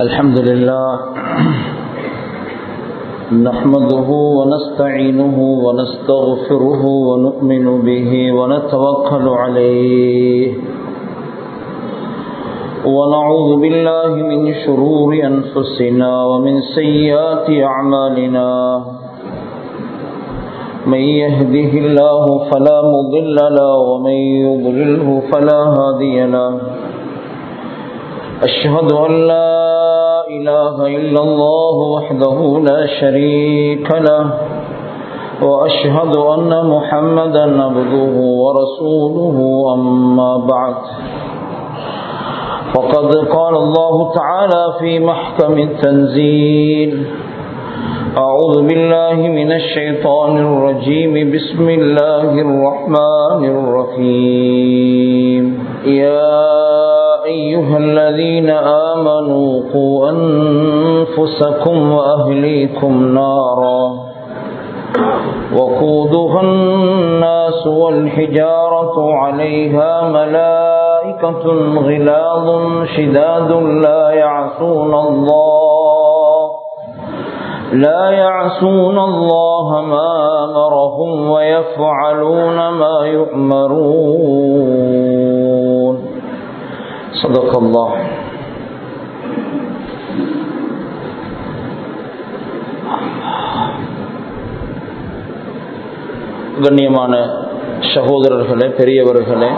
الحمد لله نحمده ونستعينه ونستغفره ونؤمن به ونتوكل عليه ونعوذ بالله من شرور أنفسنا ومن سيئات أعمالنا من يهده الله فلا مضل له ومن يضلله فلا هادي له أشهد أن لا إله إلا الله وحده لا شريك له وأشهد أن محمدا عبده ورسوله أما بعد فقد قال الله تعالى في محكم التنزيل أعوذ بالله من الشيطان الرجيم بسم الله الرحمن الرحيم يا أيها الذين آمنوا قوا أنفسكم وأهليكم نارا وقودها الناس والحجارة عليها ملائكة غلاظ شداد لا يعصون الله لا يعصون الله ما أمرهم ويفعلون ما يؤمرون صدق الله கண்ணியமான சகோதரர்களே பெரியவர்களே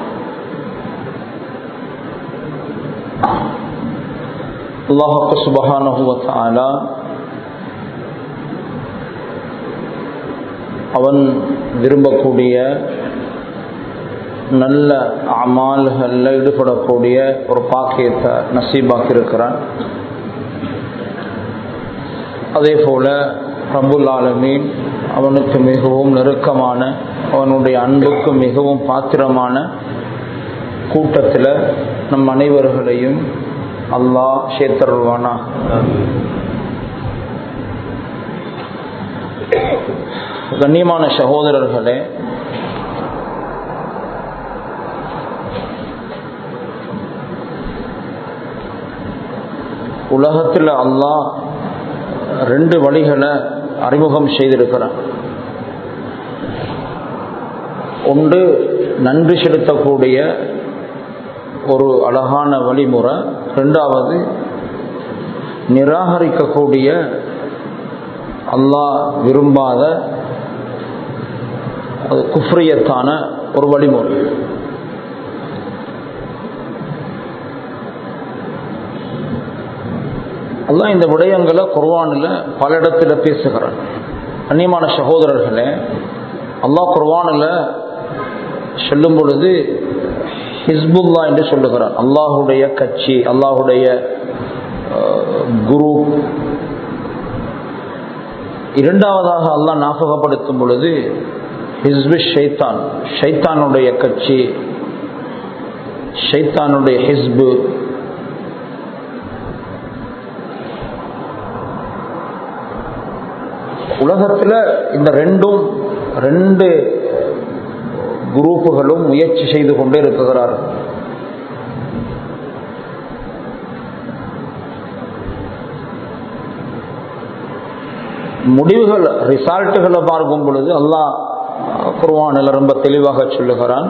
அல்லாஹு சுபஹானஹுவத்தாலா அவன் விரும்பக்கூடிய நல்ல அமால்களில் ஈடுபடக்கூடிய ஒரு பாக்கியத்தை நசீபாக்கி இருக்கிறான் அதே போல ரபுல் ஆலமீன் அவனுக்கு மிகவும் நெருக்கமான அவனுடைய அன்புக்கு மிகவும் பாத்திரமான கூட்டத்தில் நம் அனைவர்களையும் அல்லாஹ் சேர்த்தருள்வானா கண்ணியமான சகோதரர்களே உலகத்தில் அல்லாஹ் ரெண்டு வழிகளை அறிமுகம் செய்திருக்கிறான் ஒன்று நன்றி செலுத்தக்கூடிய ஒரு அழகான வழிமுறை ரெண்டாவது நிராகரிக்கக்கூடிய அல்லாஹ் விரும்பாத அது குஃப்ரியத்தான ஒரு வழிமுறை அல்லாஹ் இந்த விடயங்களை குர்வானில் பல இடத்துல பேசுகிறான் கண்ணியமான சகோதரர்களே அல்லாஹ் குர்வானில் சொல்லும் பொழுது ஹிஸ்புல்லா என்று சொல்லுகிறான் அல்லாஹுடைய கட்சி அல்லாஹுடைய குரு இரண்டாவதாக அல்லாஹ் ஞாபகப்படுத்தும் பொழுது ஹிஸ்பு ஷைத்தான் ஷைத்தானுடைய கட்சி ஷைத்தானுடைய ஹிஸ்பு உலகத்தில் இந்த ரெண்டும் ரெண்டு குரூப்புகளும் முயற்சி செய்து கொண்டே இருக்கிறார்கள் முடிவுகள் ரிசால்ட்டுகளை பார்க்கும் பொழுது அல்லாஹ் குர்வானில் ரொம்ப தெளிவாக சொல்லுகிறான்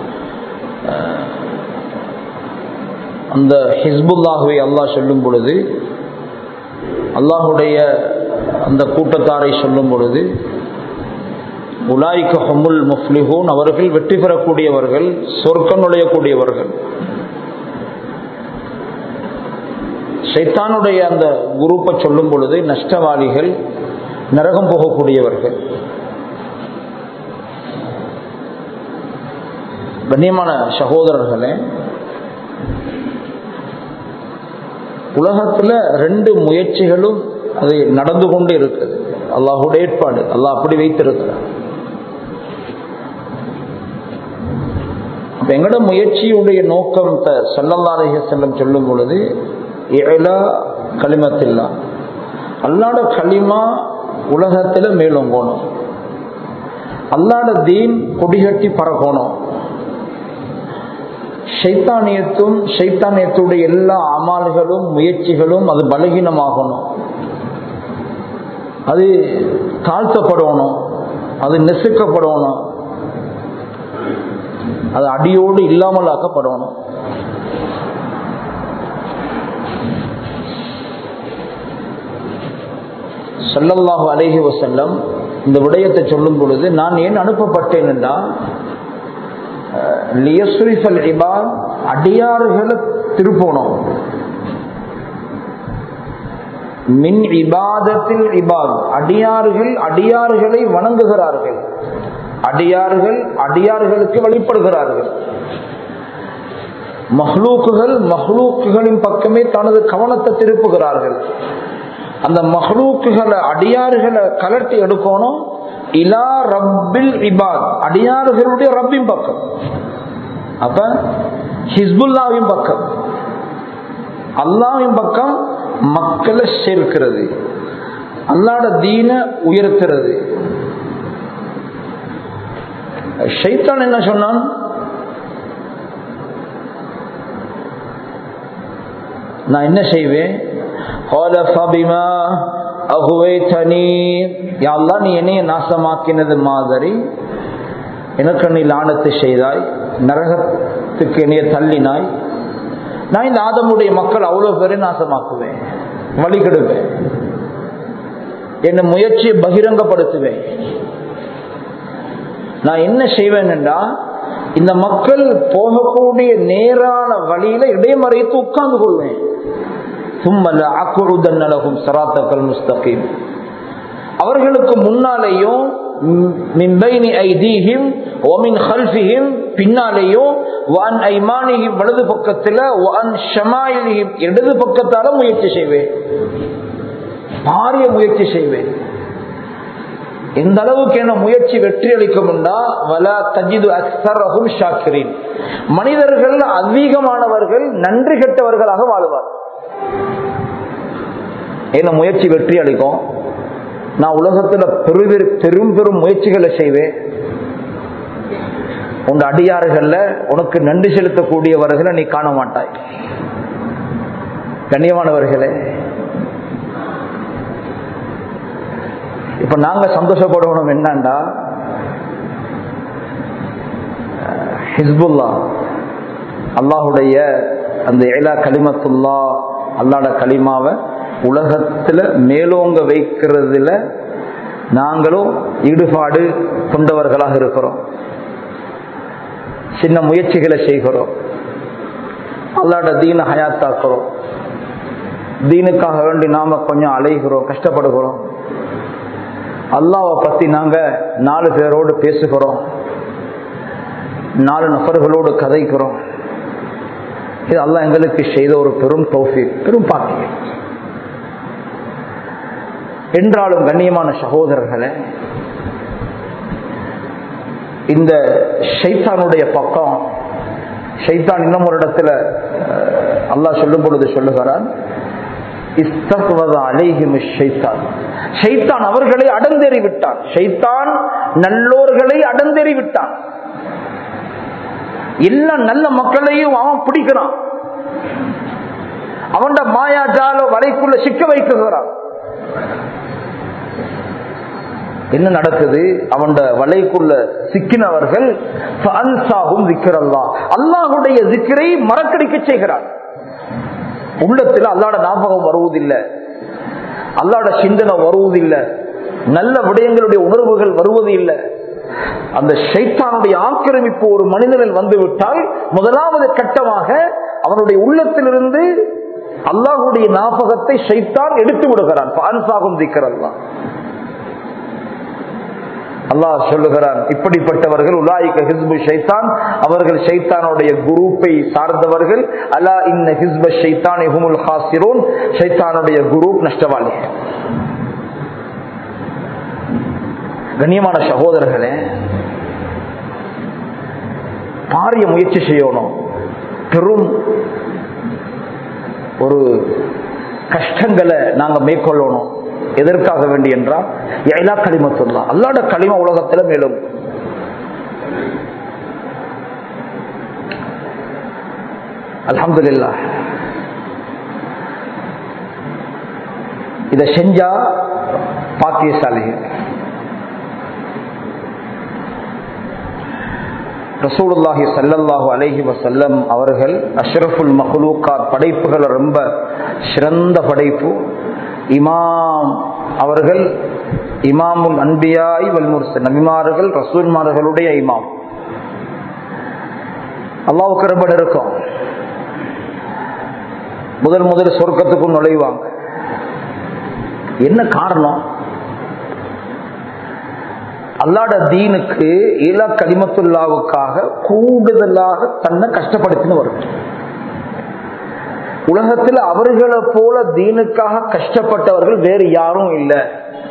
அந்த ஹிஸ்புல்லாகவே அல்லாஹ் சொல்லும் பொழுது அல்லாஹுடைய அந்த கூட்டத்தாரை சொல்லும் பொழுது உலாய்க்கு ஹமுல் முஃப்லிஹூன் அவர்கள் வெற்றி பெறக்கூடியவர்கள் சொர்க்கம் நுழையக்கூடியவர்கள் சைத்தானுடைய அந்த குரூப்பை சொல்லும் பொழுது நஷ்டவாளிகள் நரகம் போகக்கூடியவர்கள் கண்ணியமான சகோதரர்களே உலகத்துல ரெண்டு முயற்சிகளும் அது நடந்து கொண்டு இருக்குது அல்லாஹுடைய ஏற்பாடு அல்லாஹ் அப்படி வைத்திருக்கிறார் எங்கட முயற்சியுடைய நோக்கம் சல்லல்லாரக செல்லம் சொல்லும் பொழுது ஏழா களிமத்தில்லா அல்லாட களிமா உலகத்துல மேலோங்கணும் அல்லாட தீன் கொடிகட்டி பறக்கணும் ஷைத்தானியத்தும் ஷைத்தானியத்துடைய எல்லா அமால்களும் முயற்சிகளும் அது பலகீனமாகணும் அது தாழ்த்தப்படணும் அது நெசுக்கப்படணும் அது அடியோடு இல்லாமல் ஆக்கப்படணும் சல்லல்லாஹு அலேஹி வசல்லம் இந்த விடயத்தை சொல்லும் பொழுது நான் ஏன் அனுப்பப்பட்டேன் என்றால் லியஸ்ரிஃபல் இபாத் அடியார்களை திருப்பணும் மின் இபாதத்தில் இபாத் அடியார்கள் அடியார்களை வணங்குகிறார்கள் அடியார்கள் அடியார்களுக்கு வழிபடுகிறார்கள் மஹ்லூக்குகள் மஹ்லூக்குகளின் பக்கமே தனது கவனத்தை திருப்புகிறார்கள் அந்த மஹ்லூக்குகளை அடியார்களை கலட்டி எடுக்கணும் இலா ரப்பில் இபாத் அடியார்களுடைய ரப்பின் பக்கம் அப்ப ஹிஸ்புல்லாவின் பக்கம் அல்லாவின் பக்கம் மக்களை சேர்க்கிறது அல்லாட தீன உயர்த்துறது ஷைத்தான் என்ன சொன்னான் நான் என்ன செய்வேன் நீ என்னைய நாசமாக்கினது மாதிரி எனக்கு நீ லானத்தை செய்தாய் நரகத்துக்கு என்னைய தள்ளினாய் நான் இந்த ஆதமுடைய மக்கள் அவ்வளவு பேரை நாசமாக்குவேன் வழி கெடுப்பேன் என் முயற்சியை பகிரங்கப்படுத்துவேன் நான் என்ன செய்வேன் என்றா இந்த மக்கள் போகக்கூடிய நேரான வழியில இடைமறைத்து உட்கார்ந்து கொள்வேன் சும்மல்ல அக்குழுதன்னலகும் சராத்தக்கல் முஸ்தகீம் அவர்களுக்கு முன்னாலேயும் பின்னாலேயும் வலது பக்கத்துல இடது பக்கத்தால முயற்சி செய்வேன் பாரிய முயற்சி செய்வேன் எந்த அளவுக்கு என்ன முயற்சி வெற்றி அளிக்கும் ஷாக்கிரின் மனிதர்கள் அதிகமானவர்கள் நன்றி கெட்டவர்களாக வாழ்வார் என்ன முயற்சி வெற்றி அளிக்கும் நான் உலகத்துல பெரு பெரும் பெரும் முயற்சிகளை செய்வேன் உங்க அடியாறுகள்ல உனக்கு நன்றி செலுத்தக்கூடியவர்களை நீ காண மாட்டாய் கண்ணியமானவர்களே இப்ப நாங்க சந்தோஷப்படணும் என்னண்டா ஹிஸ்புல்லா அல்லாஹுடைய அந்த ஏலா களிமத்துல்லா அல்லாட களிமாவை உலகத்துல மேலோங்க வைக்கிறதுல நாங்களும் ஈடுபாடு கொண்டவர்களாக இருக்கிறோம் சின்ன முயற்சிகளை செய்கிறோம் அல்லாட தீன ஹயாத்தாக்குறோம் தீனுக்காக வேண்டி நாம கொஞ்சம் அலைகிறோம் கஷ்டப்படுகிறோம் அல்லாவை பத்தி நாங்க நாலு பேரோடு பேசுகிறோம் நாலு நபர்களோடு கதைக்கிறோம் இது அல்லாஹ் எங்களுக்கு செய்த ஒரு பெரும் தோஃபி பெரும் பாக்கியம் என்றாலும் கண்ணியமான சகோதரர்களே இந்த ஷைத்தானுடைய பக்கம் ஷைத்தான் இன்னும் ஒரு இடத்துல அல்லாஹ் சொல்லும் பொழுது சொல்லுகிறான் ஷைத்தான் அவர்களை அடந்தேறி விட்டான் ஷைத்தான் நல்லோர்களை அடந்தேறி விட்டான் எல்லா நல்ல மக்களையும் அவன் பிடிக்கிறான் அவன் மாயாஜால வலைக்குள்ள சிக்க வைக்குகிறான் என்ன நடக்குது அவன் வலைக்குள்ள சிக்கினவர்கள் அல்லாஹுடைய திக்கரை மறக்கடிக்க செய்கிறான் உள்ளத்தில் அல்லாட ஞாபகம் வருவதில்லை அல்லாட சிந்தனை வருவதில்லை நல்ல விடயங்களுடைய உணர்வுகள் வருவது இல்லை அந்த ஷைத்தானுடைய ஆக்கிரமிப்பு ஒரு மனிதனில் வந்துவிட்டால் முதலாவது கட்டமாக அவனுடைய உள்ளத்திலிருந்து அல்லாஹுடைய ஞாபகத்தை ஷைத்தான் எடுத்து விடுகிறான் பான்சாகும் திக்கிறல்லா அல்லாஹ் சொல்லுகிறான் இப்படிப்பட்டவர்கள் உலாய்க ஹிஸ்பு ஷைத்தான் அவர்கள் ஷைத்தானுடைய குரூப்பை சார்ந்தவர்கள் அலா இன்ன ஹிஸ்ப ஷைத்தான் ஹுமுல் ஹாசிரோன் ஷைத்தானுடைய குரூப் நஷ்டவாளி கண்ணியமான சகோதரர்களே பாரிய முயற்சி செய்யணும் பெரும் ஒரு கஷ்டங்களை நாங்க மேற்கொள்ளணும் எதற்காக வேண்டி என்றால் எல்லா களிமத்துள்ளா அல்லாட களிம உலகத்துல மேலும் அல்ஹம்துலில்லாஹ் இதை செஞ்சா பாக்கியசாலிகள் ரசூலுல்லாஹி ஸல்லல்லாஹு அலைஹி வஸல்லம் அவர்கள் அஷ்ரஃபுல் மஹ்லூக்காத் படைப்புகள் ரொம்ப சிறந்த படைப்பு இமாம் அவர்கள் இமாமுல் அன்பியாய் வல் முர்சல் நபிமார்கள் ரசூல்மார்களுடைய இமாம் அல்லாவுக்கு ரொம்ப நெருக்கம் முதல் முதல் சொர்க்கத்துக்கும் நுழைவாங்க என்ன காரணம் அல்லாட தீனுக்கு ஈலா கலிமத்துல்லாவுக்காக கூடுதலாக தன்னை கஷ்டப்படுத்தின்னு வரும் உலகத்தில் அவர்களை போல தீனுக்காக கஷ்டப்பட்டவர்கள் வேறு யாரும் இல்லை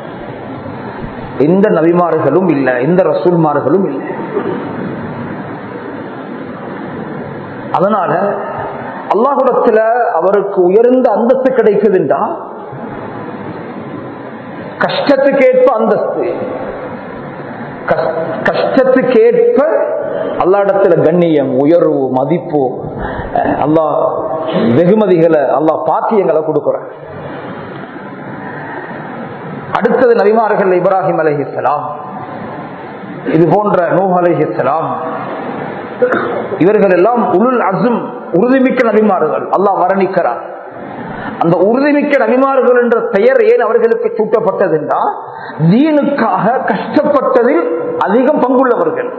எந்த நபிமார்களும் இல்லை எந்த ரசூல்மார்களும் இல்லை அதனால அல்லாஹுடத்துல அவருக்கு உயர்ந்த அந்தஸ்து கிடைக்குதுண்டா கஷ்டத்துக்கேற்ப அந்தஸ்து கஷ்டத்துக்கேற்ப அல்லாடத்துல கண்ணியம் உயர்வு மதிப்பு அல்லாஹ் வெகுமதிகளை அல்லாஹ் பாக்கியங்களை கொடுக்கிற அடுத்தது நபிமார்கள் இப்ராஹிம் அலஹிசலாம் இது போன்ற நூஹ் அலஹிசலாம் இவர்கள் எல்லாம் உளுல் அசும் உறுதிமிக்க நபிமார்கள் அல்லாஹ் வர்ணிக்கிறார் அந்த உறுதிமிக்க நபிமார்கள் என்ற பெயர் ஏன் அவர்களுக்கு சூட்டப்பட்டது என்றால் தீனுக்காக கஷ்டப்பட்டதில் அதிகம் பங்குள்ளவர்கள்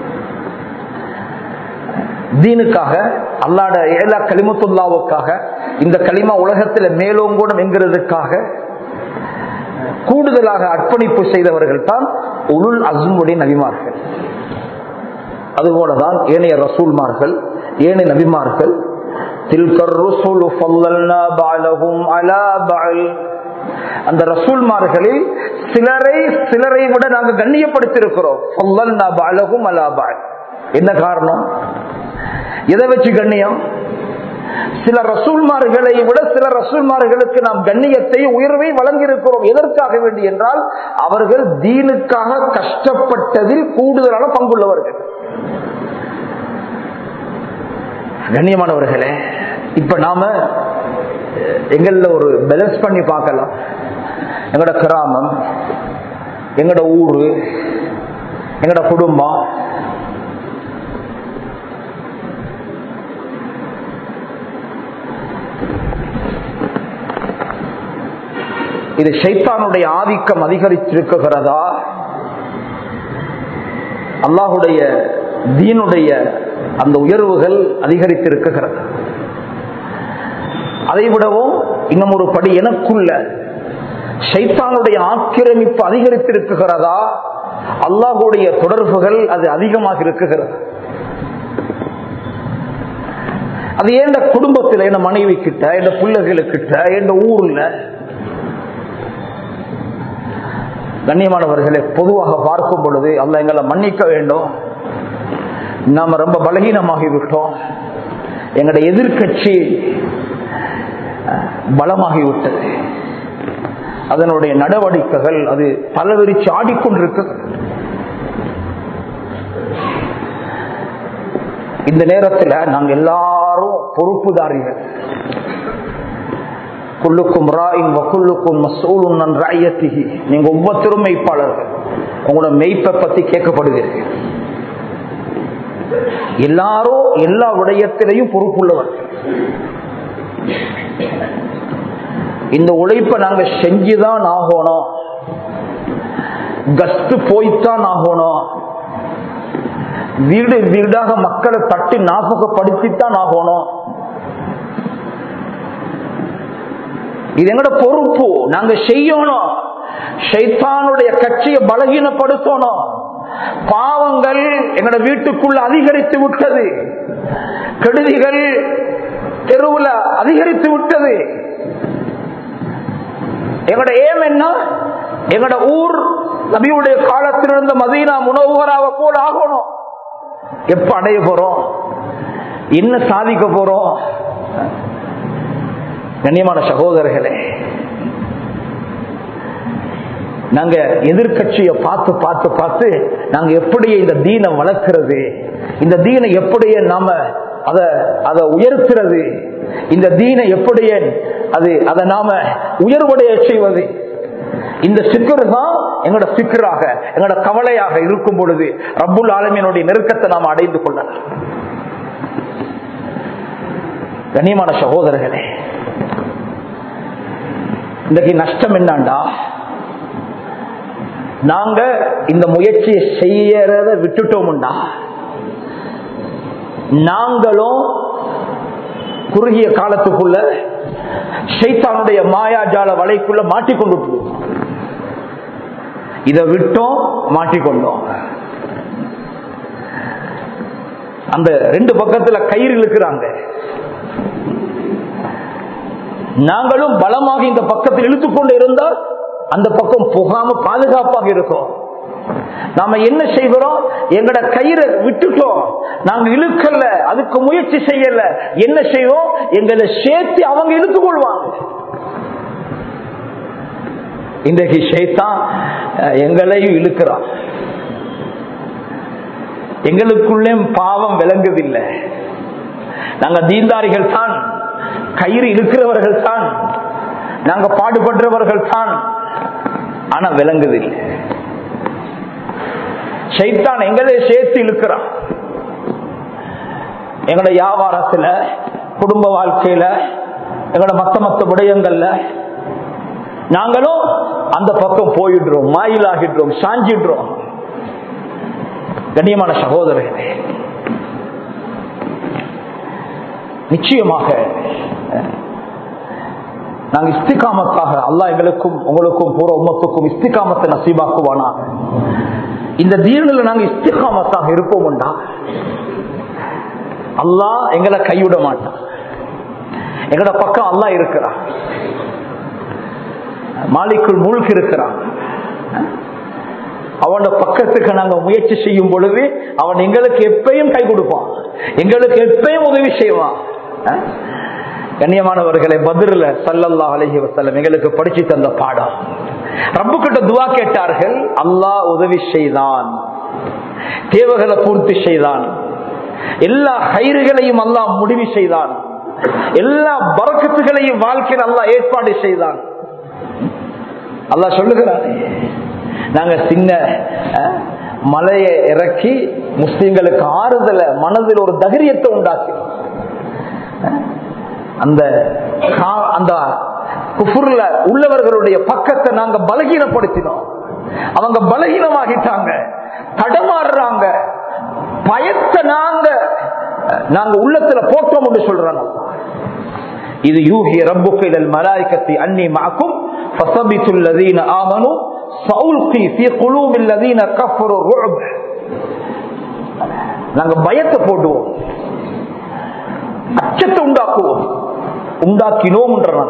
தீனுக்காக அல்லாட ஏலா களிமத்துல்லாவுக்காக இந்த களிமா உலகத்தில் மேலோங்கூடம் என்கிறதுக்காக கூடுதலாக அர்ப்பணிப்பு செய்தவர்கள் தான் உளுல் அசுமுடைய நபிமார்கள் அதுபோலதான் ஏனைய ரசூல்மார்கள் ஏனைய நபிமார்கள் அந்த ரசூல்மார்களில் சிலரை சிலரை விட நாங்க கண்ணியப்படுத்திருக்கிறோம் என்ன காரணம் எதை வச்சு கண்ணியம் சில ரசூல்மார்களை விட சில ரசூல்மார்களுக்கு நாம் கண்ணியத்தை உயர்வை வழங்கியிருக்கிறோம் எதற்காக வேண்டி என்றால் அவர்கள் தீனுக்காக கஷ்டப்பட்டதில் கூடுதலான பங்குள்ளவர்கள் கண்ணியமானவர்களே இப்ப நாம எங்கள ஒரு பேலன்ஸ் பண்ணி பார்க்கலாம் எங்கட கிராமம் எங்கட ஊரு எங்கட குடும்பம் இது ஷைத்தானுடைய ஆதிக்கம் அதிகரித்திருக்கிறதா அல்லாஹுடைய தீனுடைய அந்த உயர்வுகள் அதிகரித்திருக்கிறது அதை விடவும் இன்னும் ஒரு படி எனக்குள்ள ஷைத்தானுடைய ஆக்கிரமிப்பு அதிகரித்திருக்கிறதா அல்லாஹுடைய தொடர்புகள் அது அதிகமாக இருக்குகிறது அது ஏன் குடும்பத்தில் என் மனைவி கிட்ட என் பிள்ளைகளுக்கிட்ட என் ஊர்ல கண்ணியமானவர்களை பொதுவாக பார்க்கும் பொழுது அல்ல எங்களை மன்னிக்க வேண்டும் நாம ரொம்ப பலகீனமாகி விட்டோம் எங்களுடைய எதிர்கட்சி பலமாகிவிட்டது அதனுடைய நடவடிக்கைகள் அது பலவிரிச்சு ஆடிக்கொண்டிருக்கு இந்த நேரத்தில் நாங்க எல்லாரும் பொறுப்புதாரிகள் குள்ளுக்கும் ராயின் வக்குள்ளுக்கும் மசூலும் ராயத்திகி நீங்க ஒவ்வொருத்தரும் மெய்ப்பாளர்கள் உங்களோட மெய்ப்பை பத்தி கேட்கப்படுவீர்கள் எல்லாரும் எல்லா விடயத்திலையும் பொறுப்புள்ளவர்கள் இந்த உழைப்பை நாங்க செஞ்சுதான் ஆகணும் கஸ்ட் போய்த்தான் ஆகணும் வீடு வீடாக மக்களை தட்டி ஞாபகப்படுத்தித்தான் ஆகணும் இது எங்கட பொறுப்பு நாங்க செய்யணும் ஷைத்தானுடைய கட்சியை பலகீனப்படுத்தணும் பாவங்கள் எங்கட வீட்டுக்குள்ள அதிகரித்து விட்டது கெடுதிகள் தெருவுல அதிகரித்து விட்டது எங்கட ஏம் என்ன எங்கட ஊர் நபியுடைய காலத்தில் இருந்த மதீனா முனவராக போல ஆகணும் எப்ப அடைய போறோம் என்ன சாதிக்க போறோம் கண்ணியமான சகோதரர்களே நாங்க எதிர்கட்சியை பார்த்து பார்த்து பார்த்து நாங்க எப்படி இந்த தீனை வளர்க்கிறது இந்த தீனை எப்படி நாம அத அதை உயர்த்துறது இந்த தீனை எப்படி அது அதை நாம உயர்வடைய செய்வது இந்த சிக்கர் தான் எங்களோட சிக்கராக எங்களோட கவலையாக இருக்கும் பொழுது ரப்புல் ஆலமியனுடைய நெருக்கத்தை நாம் அடைந்து கொள்ளலாம் கண்ணியமான சகோதரர்களே இன்றைக்கு நஷ்டம் என்னண்டா நாங்க இந்த முயற்சியை செய்யறத விட்டுட்டோம்டா நாங்களும் குறுகிய காலத்துக்குள்ள ஷைத்தானுடைய மாயாஜால வலைக்குள்ள மாட்டிக்கொண்டு இதை விட்டோம் மாட்டிக்கொண்டோம் அந்த ரெண்டு பக்கத்துல கயிறு இழுக்கிறாங்க நாங்களும் பலமாக இந்த பக்கத்தில் இழுத்துக்கொண்டு இருந்தால் அந்த பக்கம் புகாம பாதுகாப்பாக இருக்கும் நாம என்ன செய்கிறோம் எங்கட கயிறை விட்டுட்டோம் நாங்க இழுக்கல அதுக்கு முயற்சி செய்யல என்ன செய்வோம் எங்களை சேர்த்து அவங்க இழுத்துக் கொள்வாங்க இன்றைக்கு ஷேத்தான் எங்களையும் இழுக்கிறான் எங்களுக்குள்ளே பாவம் விளங்குதில்லை நாங்க தீந்தாரிகள் தான் கயிறு இழுக்கிறவர்கள் தான் நாங்க பாடுபடுறவர்கள் தான் ஆனா விளங்குதில்லை சைத்தான் எங்களே சேர்த்து இழுக்கிறான் எங்களோட வியாபாரத்துல குடும்ப வாழ்க்கையில எங்களோட மத்த மத்த விடயங்கள்ல நாங்களும் அந்த பக்கம் போயிடுறோம் மாயிலாகிடுறோம் சாஞ்சிடுறோம் கண்ணியமான சகோதரர்களே நிச்சயமாக நாங்க இஸ்திகாமத்தாக அல்லாஹ் எங்களுக்கும் உங்களுக்கும் பூர உமத்துக்கும் இஸ்திகாமத்தை நசீபாக்குவானா இந்த தீர்ணில் நாங்க இஸ்திகாமத்தாக இருப்போம்டா அல்லாஹ் எங்களை கைவிட மாட்டான் எங்கட பக்கம் அல்லாஹ் இருக்கிறான் மாலிக்குள் மூழ்கி இருக்கிறான் அவனோட பக்கத்துக்கு நாங்க முயற்சி செய்யும் பொழுது அவன் எங்களுக்கு எப்பயும் கை கொடுப்பான் எங்களுக்கு எப்பயும் உதவி செய்வான் கண்ணியமானவர்களை பதிரில் சல்லல்லா அலஹி வசல்லம் எங்களுக்கு படிச்சு தந்த பாடம் ரப்பு கிட்ட துவா கேட்டார்கள் அல்லாஹ் உதவி செய்தான் தேவைகளை பூர்த்தி செய்தான் எல்லா கயிறுகளையும் அல்லாஹ் முடிவு செய்தான் எல்லா பறக்கத்துகளையும் வாழ்க்கையில் அல்லாஹ் ஏற்பாடு செய்தான் அல்லாஹ் சொல்லுகிறார் நாங்க சின்ன மலையை இறக்கி முஸ்லிம்களுக்கு ஆறுதல மனதில் ஒரு தைரியத்தை உண்டாக்கி அந்த அந்த குஃபுர்ல உள்ளவர்களுடைய பக்கத்தை நாங்க பலகீனப்படுத்தினோம் அவங்க பலகீனமாகிட்டாங்க தடமாறுறாங்க பயத்தை நாங்க நாங்க உள்ளத்துல போட்டோம் என்று சொல்றாங்க இது யூஹி ரப்புக்கு இதழ் மலாய்க்கத்தை அன்னி மாக்கும் فثبتوا الذين آمنوا سألقي في قلوب الذين كفروا الرعب நாங்க பயத்தை போடுவோம் அச்சத்தை உண்டாக்குவோம் உண்டாக்கினோம் என்றதான்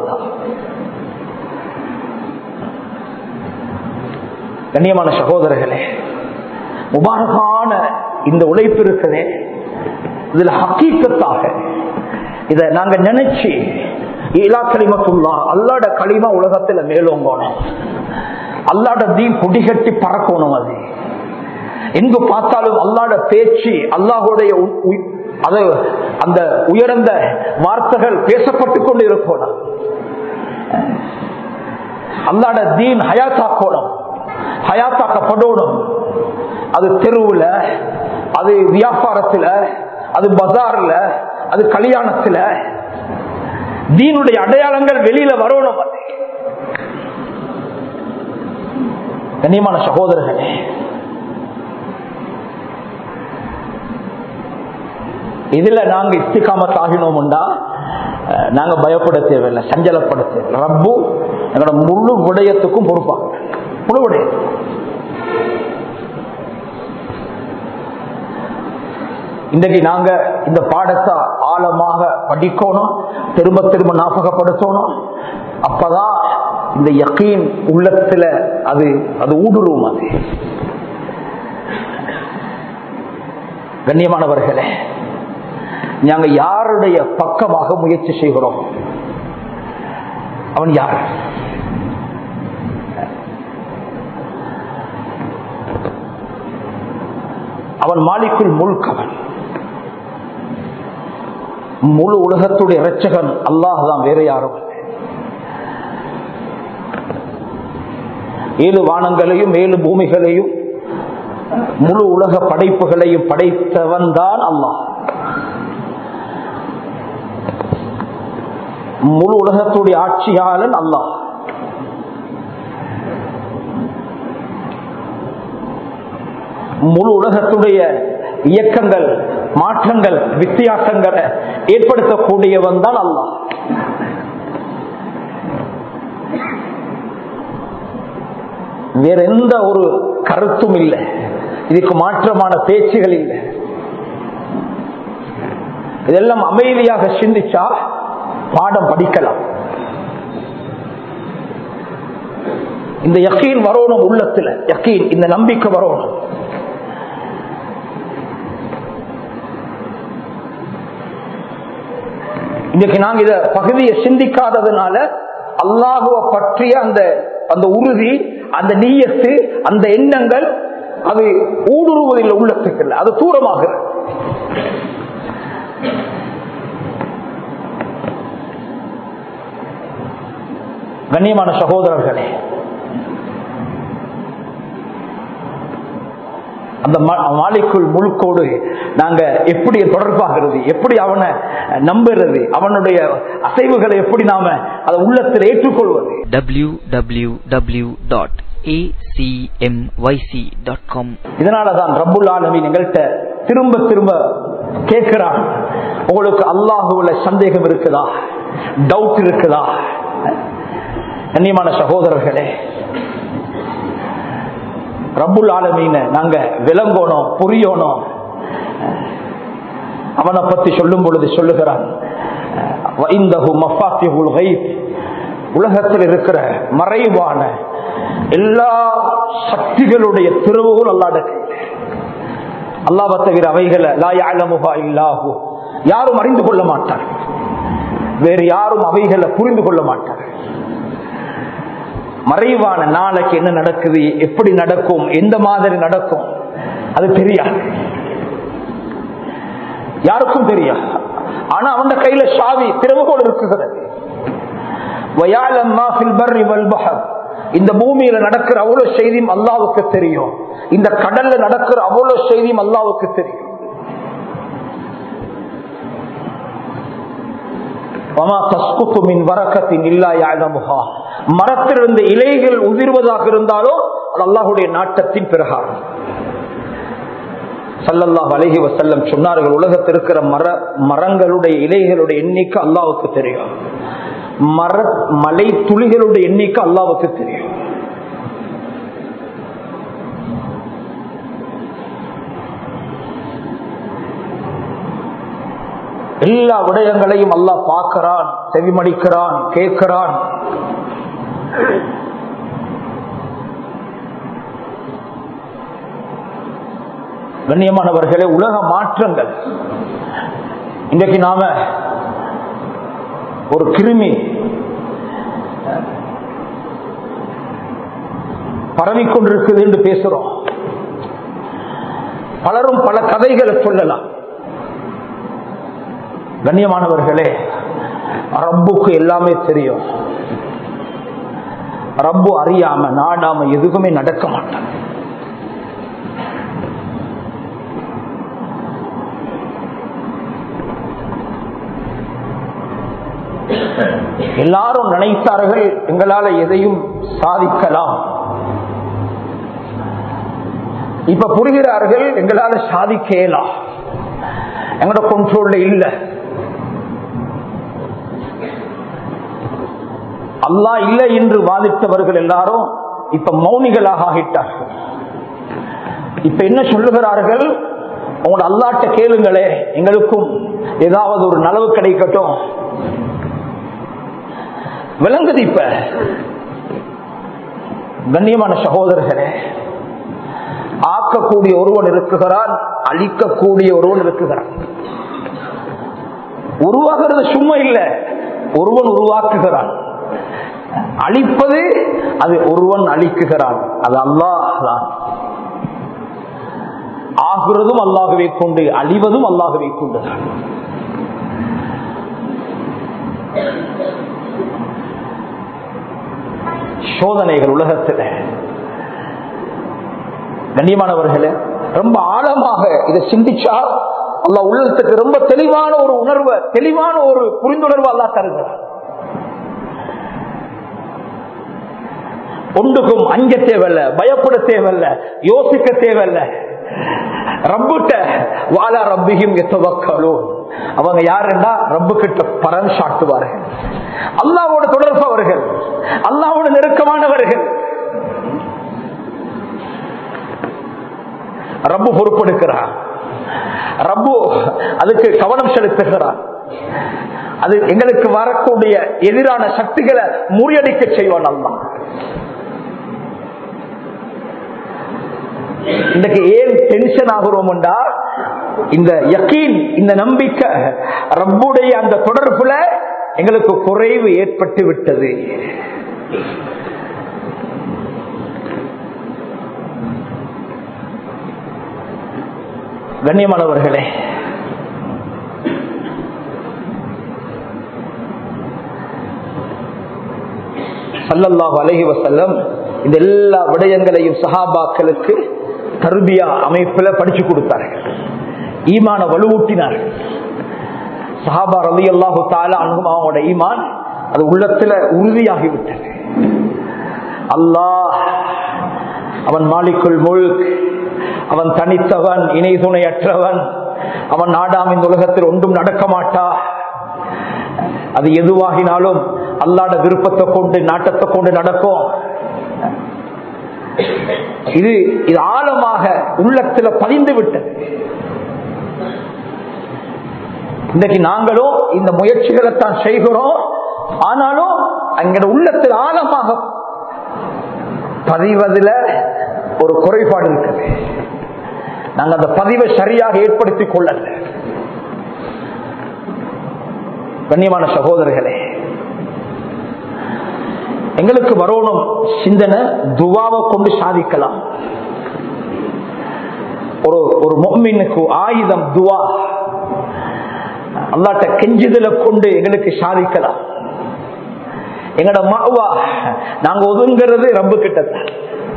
கண்ணியமான சகோதரர்களே முபாரகான இந்த உழைப்பு இருக்குதே இதுல ஹக்கீக்கத்தாக இத நாங்க நினைச்சு ஈலா களிமத்துல்லா அல்லாட களிமா உலகத்துல மேலோங்கணும் அல்லாட தீன் குடிகட்டி பறக்கணும் அது எங்கு பார்த்தாலும் அல்லாட பேச்சு அல்லாஹுடைய அது அந்த உயர்ந்த வார்த்தைகள் பேசப்பட்டு கொண்டு இருக்கணும் அல்லாட தீன் ஹயாத்தாக்கணும் ஹயாத்தாக்கப்படணும் அது தெருவுல அது வியாபாரத்துல அது பஜார்ல அது கல்யாணத்துல தீனுடைய அடையாளங்கள் வெளியில வரணும் கண்ணியமான சகோதரர்களே இதுல நாங்க இஸ்திகாமத் ஆகினோம்டா நாங்க பயப்பட தேவையில்லை சஞ்சலப்பட தேவையில்லை ரப்பு எங்களோட முழு விடயத்துக்கும் பொறுப்பா முழு விடயம் இன்றைக்கு நாங்க இந்த பாடத்தை ஆழமாக படிக்கணும் திரும்ப திரும்ப ஞாபகப்படுத்தணும் அப்பதான் இந்த யக்கீன் உள்ளத்துல அது அது ஊடுருவும் அது கண்ணியமானவர்களே நாங்க யாருடைய பக்கமாக முயற்சி செய்கிறோம் அவன் யார் அவன் மாலிக்குள் முழுக்கவன் முழு உலகத்துடைய இரட்சகன் அல்லாஹ் தான் வேற யாரும் இல்லை. ஏழு வானங்களையும் ஏழு பூமிகளையும் முழு உலக படைப்புகளையும் படைத்தவன் தான் அல்லாஹ் முழு உலகத்துடைய ஆட்சியாளன் அல்லாஹ் முழு உலகத்துடைய இயக்கங்கள் மாற்றங்கள் வித்தியாசங்களை ஏற்படுத்தக்கூடியவன் தான் அல்லாஹ் வேற எந்த ஒரு கருத்தும் இல்லை இதுக்கு மாற்றமான பேச்சுகள் இல்லை இதெல்லாம் அமைதியாக சிந்திச்சா பாடம் படிக்கலாம் இந்த யக்கீன் வரணும் உள்ளத்துல யக்கீன் இந்த நம்பிக்கை வரணும் இன்னைக்கு நாங்க இத பகுதியை சிந்திக்காததுனால அல்லாஹுவ பற்றிய அந்த அந்த உறுதி அந்த நீயத்து அந்த எண்ணங்கள் அது ஊடுருவதில்லை உள்ளத்துக்கு இல்லை அது தூரமாகிறது கண்ணியமான சகோதரர்களே அந்த மாலிக்குள் முழுக்கோடு நாங்க எப்படி தொடர்பாகிறது எப்படி அவனை நம்புறது அவனுடைய அசைவுகளை எப்படி நாம அதை உள்ளத்தில் ஏற்றுக்கொள்வது www.acmyc.com இதனாலதான் ரப்புல் ஆலமீன் எங்கள்கிட்ட திரும்ப திரும்ப கேட்கிறான் உங்களுக்கு அல்லாஹுல சந்தேகம் இருக்குதா டவுட் இருக்குதா கண்ணியமான சகோதரர்களே ரப்புல் ஆலமீன நாங்க விளங்கணும் புரியணும் அவனை பத்தி சொல்லும் பொழுது சொல்லுகிறான் வைந்தஹு மஃபாத்திஹுல் கைப் உலகத்தில் இருக்கிற மறைவான எல்லா சக்திகளுடைய திருவுகள் அல்லாட அல்லாவை தவிர அவைகளை லா யாழமுகா இல்லாஹு யாரும் அறிந்து கொள்ள மாட்டார் வேறு யாரும் அவைகளை புரிந்து கொள்ள மாட்டார் மறைவான நாளைக்கு என்ன நடக்குது எப்படி நடக்கும் எந்த மாதிரி நடக்கும் அது தெரியாது யாருக்கும் தெரியாது ஆனா அவன் கையில சாவி திறவுகோல் இருக்குகிறது இந்த பூமியில நடக்கிற அவ்வளவு செய்தியும் அல்லாவுக்கு தெரியும் இந்த கடல்ல நடக்கிற அவ்வளவு செய்தியும் அல்லாவுக்கு தெரியும் மரத்திலிருந்து இலைகள் உதிர்வதாக இருந்தாலோ அது அல்லாஹுடைய நாட்டத்தின் பிரகாரம் சல்லல்லாஹ் அலஹி வசல்லம் சொன்னார்கள் உலகத்தில் இருக்கிற மர மரங்களுடைய இலைகளுடைய எண்ணிக்கை அல்லாவுக்கு தெரியும் மர மலை துளிகளுடைய எண்ணிக்கை அல்லாவுக்கு தெரியும் எல்லா விடயங்களையும் அல்லாஹ் பார்க்கிறான் செவிமடிக்கிறான் கேட்கிறான் கண்ணியமானவர்களே உலக மாற்றங்கள் இன்றைக்கு நாம ஒரு கிருமி பரவிக்கொண்டிருக்குது என்று பேசுறோம் பலரும் பல கதைகளை சொல்லலாம் கண்ணியமானவர்களே ரப்புக்கு எல்லாமே தெரியும் ரப்பு அறியாம நாடாம எதுக்குமே நடக்க மாட்டான் எல்லாரும் நினைத்தார்கள் எங்களால எதையும் சாதிக்கலாம் இப்ப புரிகிறார்கள் எங்களால சாதிக்கலாம் எங்களோட கண்ட்ரோல்ல இல்ல அல்லா இல்லை என்று வாதித்தவர்கள் எல்லாரும் இப்ப மௌனிகளாக ஆகிட்டார்கள் இப்ப என்ன சொல்லுகிறார்கள் உங்களோட அல்லாட்ட கேளுங்களே எங்களுக்கும் ஏதாவது ஒரு நலவு கிடைக்கட்டும் விளங்குது இப்ப கண்ணியமான சகோதரர்களே ஆக்கக்கூடிய ஒருவன் இருக்குகிறான் அழிக்கக்கூடிய ஒருவன் இருக்குகிறான் உருவாகிறது சும்மா இல்ல ஒருவன் உருவாக்குகிறான் அழிப்பது அது ஒருவன் அழிக்குகிறான் அது அல்லாஹ் தான் ஆகுறதும் அல்லாகவே கொண்டு அழிவதும் அல்லாகவே கொண்டுதான் சோதனைகள் உலகத்தில் கண்ணியமானவர்களே ரொம்ப ஆழமாக இதை சிந்திச்சா அல்ல உள்ளத்துக்கு ரொம்ப தெளிவான ஒரு உணர்வு தெளிவான ஒரு புரிந்துணர்வு அல்லா தருகிறார் ஒன்றுக்கும் அஞ்ச தேவையில்ல பயப்பட தேவையில்ல யோசிக்க தேவையில்ல ரப்புட்ட வாழா ரப்பியும் எத்தவக்களோ அவங்க யாருன்னா ரப்பு கிட்ட பரம் சாட்டுவார்கள் அல்லாவோட தொடர்பவர்கள் அல்லாவோட நெருக்கமானவர்கள் ரப்பு பொறுப்பெடுக்கிறார் ரப்பு அதுக்கு கவனம் செலுத்துகிறார் அது எங்களுக்கு வரக்கூடிய எதிரான சக்திகளை முறியடிக்க செய்வான் அல்லா இன்றைக்கு ஏன் டென்ஷன் ஆகிறோம்டா இந்த யக்கீன் இந்த நம்பிக்கை ரப்புடைய அந்த தொடர்புல எங்களுக்கு குறைவு ஏற்பட்டு விட்டது கண்ணியமானவர்களே சல்லல்லாஹு அலஹி வசல்லம் இந்த எல்லா விடயங்களையும் சஹாபாக்களுக்கு தருபியா அமைப்புல படிச்சு கொடுத்தார்கள் ஈமான வலுவூட்டினார்கள் சஹாபா ரலி அல்லாஹு தாலா அனுகும் அவங்களோட ஈமான் அது உள்ளத்துல உறுதியாகிவிட்டது அல்லாஹ் அவன் மாலிக்குள் முழுக் அவன் தனித்தவன் இணை துணையற்றவன் அவன் நாடாம் இந்த உலகத்தில் ஒன்றும் நடக்க மாட்டா அது எதுவாகினாலும் அல்லாட விருப்பத்தை கொண்டு நாட்டத்தை கொண்டு நடக்கும் இது இது ஆழமாக உள்ளத்துல பதிந்து விட்டது இன்றைக்கு நாங்களும் இந்த முயற்சிகளை தான் செய்கிறோம் ஆனாலும் அங்க உள்ளத்தில் ஆழமாக பதிவதில் ஒரு குறைபாடு இருக்குது நாங்க அந்த பதிவை சரியாக ஏற்படுத்திக் கொள்ளல கண்ணியமான சகோதரர்களே எங்களுக்கு வரணும் சிந்தனை துவாவை கொண்டு சாதிக்கலாம் ஒரு ஒரு மொம்மினுக்கு ஆயுதம் துவா அல்லாட்ட கெஞ்சுதலை கொண்டு எங்களுக்கு சாதிக்கலாம் எங்கட மாவா நாங்க ஒதுங்கிறது ரப்பு கிட்டத்தான்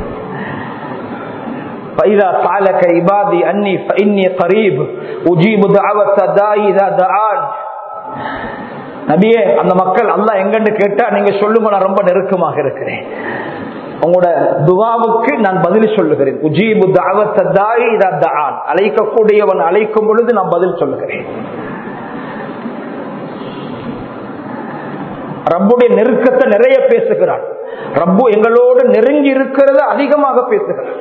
فإذا سألك عبادي أني فإني قريب أجيب دعوة الداعي إذا دعان நபியே அந்த மக்கள் அல்லா எங்கன்னு கேட்டா நீங்க சொல்லுங்க நான் ரொம்ப நெருக்கமாக இருக்கிறேன் உங்களோட துவாவுக்கு நான் பதில் சொல்லுகிறேன் உஜீபு தாவத்தாய் தான் அழைக்கக்கூடியவன் அழைக்கும் பொழுது நான் பதில் சொல்லுகிறேன் ரப்புடைய நெருக்கத்தை நிறைய பேசுகிறான் ரப்பு எங்களோடு நெருங்கி இருக்கிறத அதிகமாக பேசுகிறான்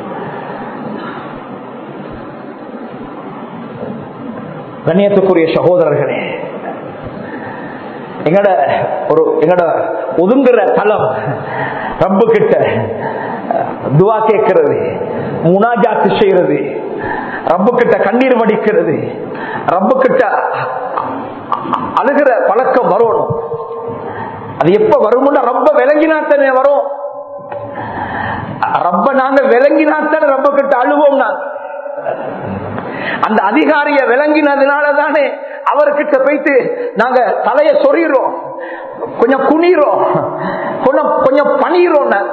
கண்ணியத்துக்குரிய சகோதரர்களே எங்கட ஒரு எங்கட ஒதுங்குற தளம் ரப்பு கிட்ட துவா கேட்கிறது முனாஜாத்து செய்யறது ரப்பு கிட்ட கண்ணீர் வடிக்கிறது ரப்பு கிட்ட அழுகிற பழக்கம் வரணும் அது எப்ப வரும்னா ரொம்ப விளங்கினாத்தனே வரும் ரப்ப நாங்க விளங்கினாத்தானே ரப்ப கிட்ட அழுவோம் நாங்க அந்த அதிகாரிய விளங்கினதுனால தானே அவர்கிட்ட போயிட்டு நாங்க தலைய சொறிகிறோம் கொஞ்சம் குனிறோம் கொஞ்சம் கொஞ்சம் பணிகிறோம் நாங்க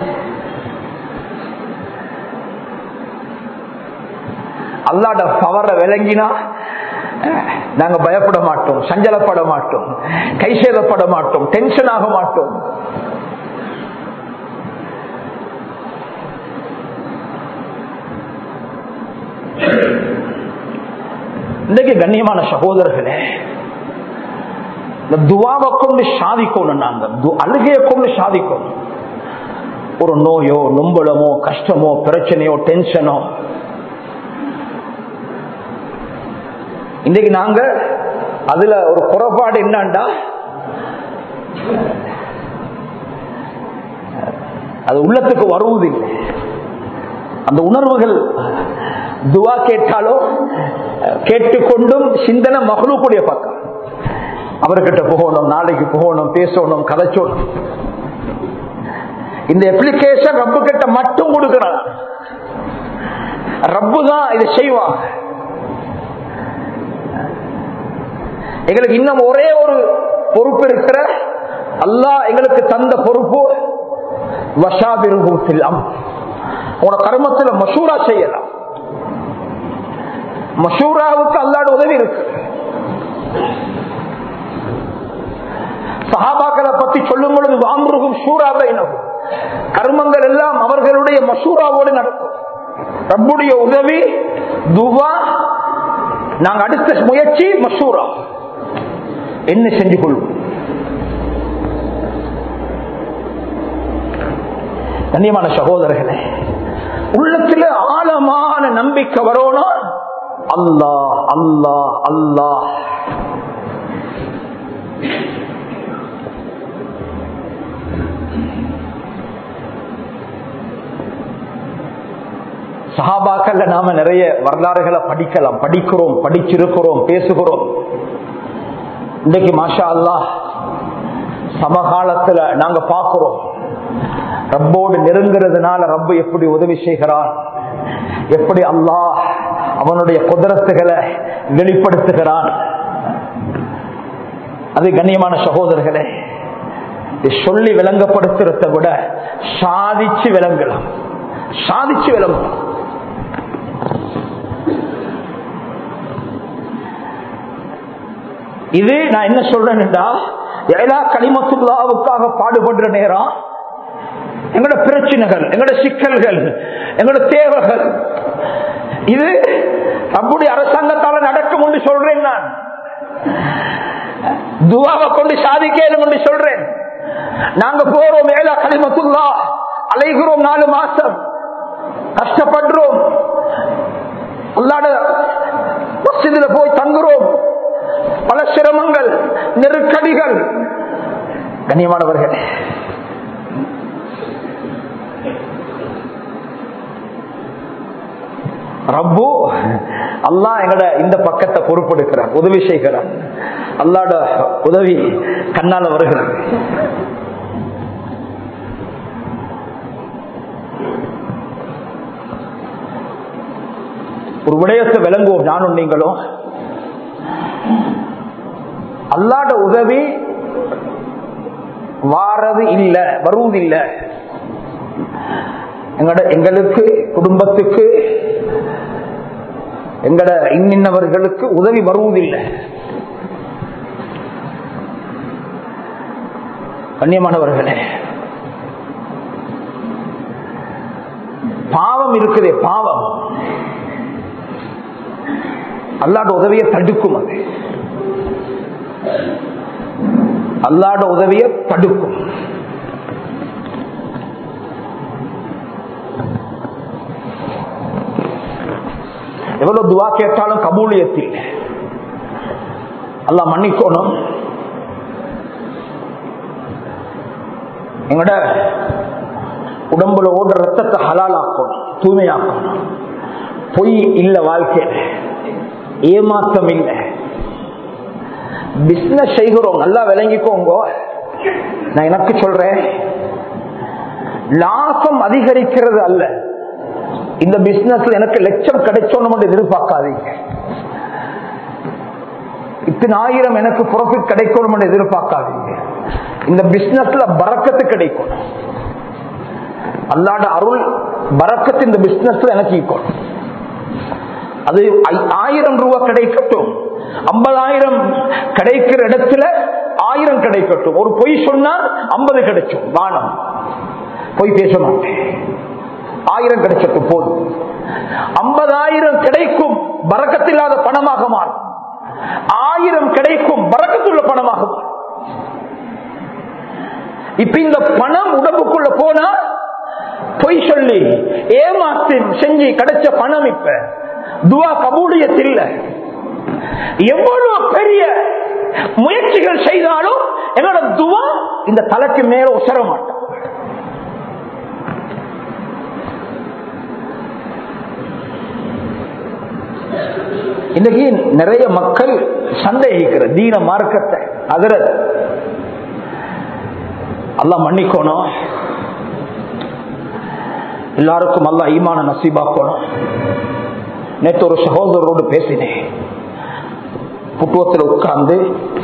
அல்லாட பவரை விளங்கினா நாங்க பயப்பட மாட்டோம் சஞ்சலப்பட மாட்டோம் கை சேதப்பட மாட்டோம் டென்ஷன் ஆக மாட்டோம் இன்றைக்கு கண்ணியமான சகோதரர்களே இந்த துவாவை கொண்டு சாதிக்கணும் நாங்க அழுகையை கொண்டு சாதிக்கணும் ஒரு நோயோ நும்பலமோ கஷ்டமோ பிரச்சனையோ டென்ஷனோ இன்னைக்கு நாங்க அதுல ஒரு குறைபாடு என்னண்டா அது உள்ளத்துக்கு வருவதில்லை அந்த உணர்வுகள் துவா கேட்டாலோ கேட்டுக்கொண்டும் சிந்தனை மகளுக்குடைய பக்கம் அவர்கிட்ட போகணும் நாளைக்கு போகணும் பேசணும் கதைச்சோணும் இந்த அப்ளிகேஷன் ரப்பு கிட்ட மட்டும் கொடுக்கிறான் ரப்பு தான் இதை செய்வான் எங்களுக்கு இன்னும் ஒரே ஒரு பொறுப்பு இருக்கிற அல்லாஹ் எங்களுக்கு தந்த பொறுப்பு வஷாபிருகும் ஃபில் அம்ர் உங்களோட கர்மத்துல மஷூரா செய்யலாம் மஷூராவுக்கு அல்லாட உதவி இருக்கு சஹாபாக்களை பத்தி சொல்லும் பொழுது வாம்புருகும் ஷூராபைனகும் கர்மங்கள் எல்லாம் அவர்களுடைய மசூராவோடு நடக்கும் ரப்புடைய உதவி துவா நாங்க அடுத்த முயற்சி மசூரா என்ன செஞ்சு கொள்வோம் கண்ணியமான சகோதரர்களே உள்ளத்துல ஆழமான நம்பிக்கை வரணும் அல்லாஹ் அல்லாஹ் அல்லாஹ் சஹாபாக்கள்ல நாம நிறைய வரலாறுகளை படிக்கலாம் படிக்கிறோம் படிச்சிருக்கிறோம் பேசுகிறோம் இன்னைக்கு மாஷா அல்லாஹ் சமகாலத்துல நாங்க பார்க்கிறோம் ரப்போடு நெருங்கிறதுனால ரப்பு எப்படி உதவி செய்கிறான் எப்படி அல்லாஹ் அவனுடைய குதிரத்துகளை வெளிப்படுத்துகிறான் அது கண்ணியமான சகோதரர்களே இது சொல்லி விளங்கப்படுத்துறத விட சாதிச்சு விளங்கலாம் சாதிச்சு விளங்கலாம் இது நான் என்ன சொல்றேன்டா எல்லா களிமத்துல்லாவுக்காக பாடுபடுற நேரம் எங்களோட பிரச்சனைகள் எங்களோட சிக்கல்கள் எங்களோட தேவைகள் இது நம்முடைய அரசாங்கத்தால நடக்கும் என்று சொல்றேன் நான் துவாவை கொண்டு சாதிக்கணும் என்று சொல்றேன் நாங்க போறோம் ஏலா களிமத்துல்லா அலைகிறோம் நாலு மாசம் கஷ்டப்படுறோம் அல்லாட மசிதில போய் தங்குறோம் பல சிரமங்கள் நெருக்கடிகள் கண்ணியமானவர்கள் ரப்பு அல்லா எங்கட இந்த பக்கத்தை பொறுப்பெடுக்கிறார் உதவி செய்கிறார் அல்லாட உதவி கண்ணால வருகிறது ஒரு விடயத்தை விளங்குவோம் நானும் நீங்களும் அல்லாட உதவி வாரது இல்ல வருவது இல்ல எங்கட எங்களுக்கு குடும்பத்துக்கு எங்கட இன்னின்னவர்களுக்கு உதவி வருவதில்லை கண்ணியமானவர்களே பாவம் இருக்குதே பாவம் அல்லாட உதவியை தடுக்கும் அது அல்லாட உதவியை தடுக்கும் எவ்வளவு துவா கேட்டாலும் கபூலியத்தில் அல்லா மன்னிக்கணும் எங்கட உடம்புல ஓடுற ரத்தத்தை ஹலாலாக்கணும் தூய்மையாக்கணும் பொய் இல்ல வாழ்க்கையில ஏமாற்றம் இல்லை பிசினஸ் செய்கிறோம் நல்லா விளங்கிக்கோங்க நான் எனக்கு சொல்றேன் லாபம் அதிகரிக்கிறது அல்ல இந்த பிசினஸ்ல எனக்கு லட்சம் கிடைச்சோன்னு எதிர்பார்க்காதீங்க இத்தனை ஆயிரம் எனக்கு ப்ராஃபிட் கிடைக்கணும் எதிர்பார்க்காதீங்க இந்த பிசினஸ்ல பறக்கத்து கிடைக்கும் அல்லாட அருள் பறக்கத்து இந்த பிசினஸ்ல எனக்கு ஈக்கும் அது ஆயிரம் ரூபாய் கிடைக்கட்டும் ஐம்பதாயிரம் கிடைக்கிற இடத்துல ஆயிரம் கிடைக்கட்டும் ஒரு பொய் சொன்னா ஐம்பது கிடைக்கும் வானம் பொய் பேச மாட்டேன் ஆயிரம் கிடைச்சட்டும் போதும் ஐம்பதாயிரம் கிடைக்கும் பறக்கத்தில்லாத பணமாக மாறும் ஆயிரம் கிடைக்கும் பறக்கத்துள்ள பணமாக மாறும் இப்ப இந்த பணம் உடம்புக்குள்ள போனா பொய் சொல்லி ஏமாத்தி செஞ்சு கிடைச்ச பணம் இப்ப துவா கபூலியத்தில் எவ்வளவு பெரிய முயற்சிகள் செய்தாலும் என்னோட துவா இந்த தலைக்கு மேல உசர மாட்டோம் இன்னைக்கு நிறைய மக்கள் சந்தேகிக்கிற தீன மார்க்கத்தை அதிர எல்லாம் மன்னிக்கணும் எல்லாருக்கும் அல்ல ஈமான நசீபாக்கணும் நேற்று ஒரு சகோதரரோடு பேசினேன் புட்டுவத்தில் உட்கார்ந்து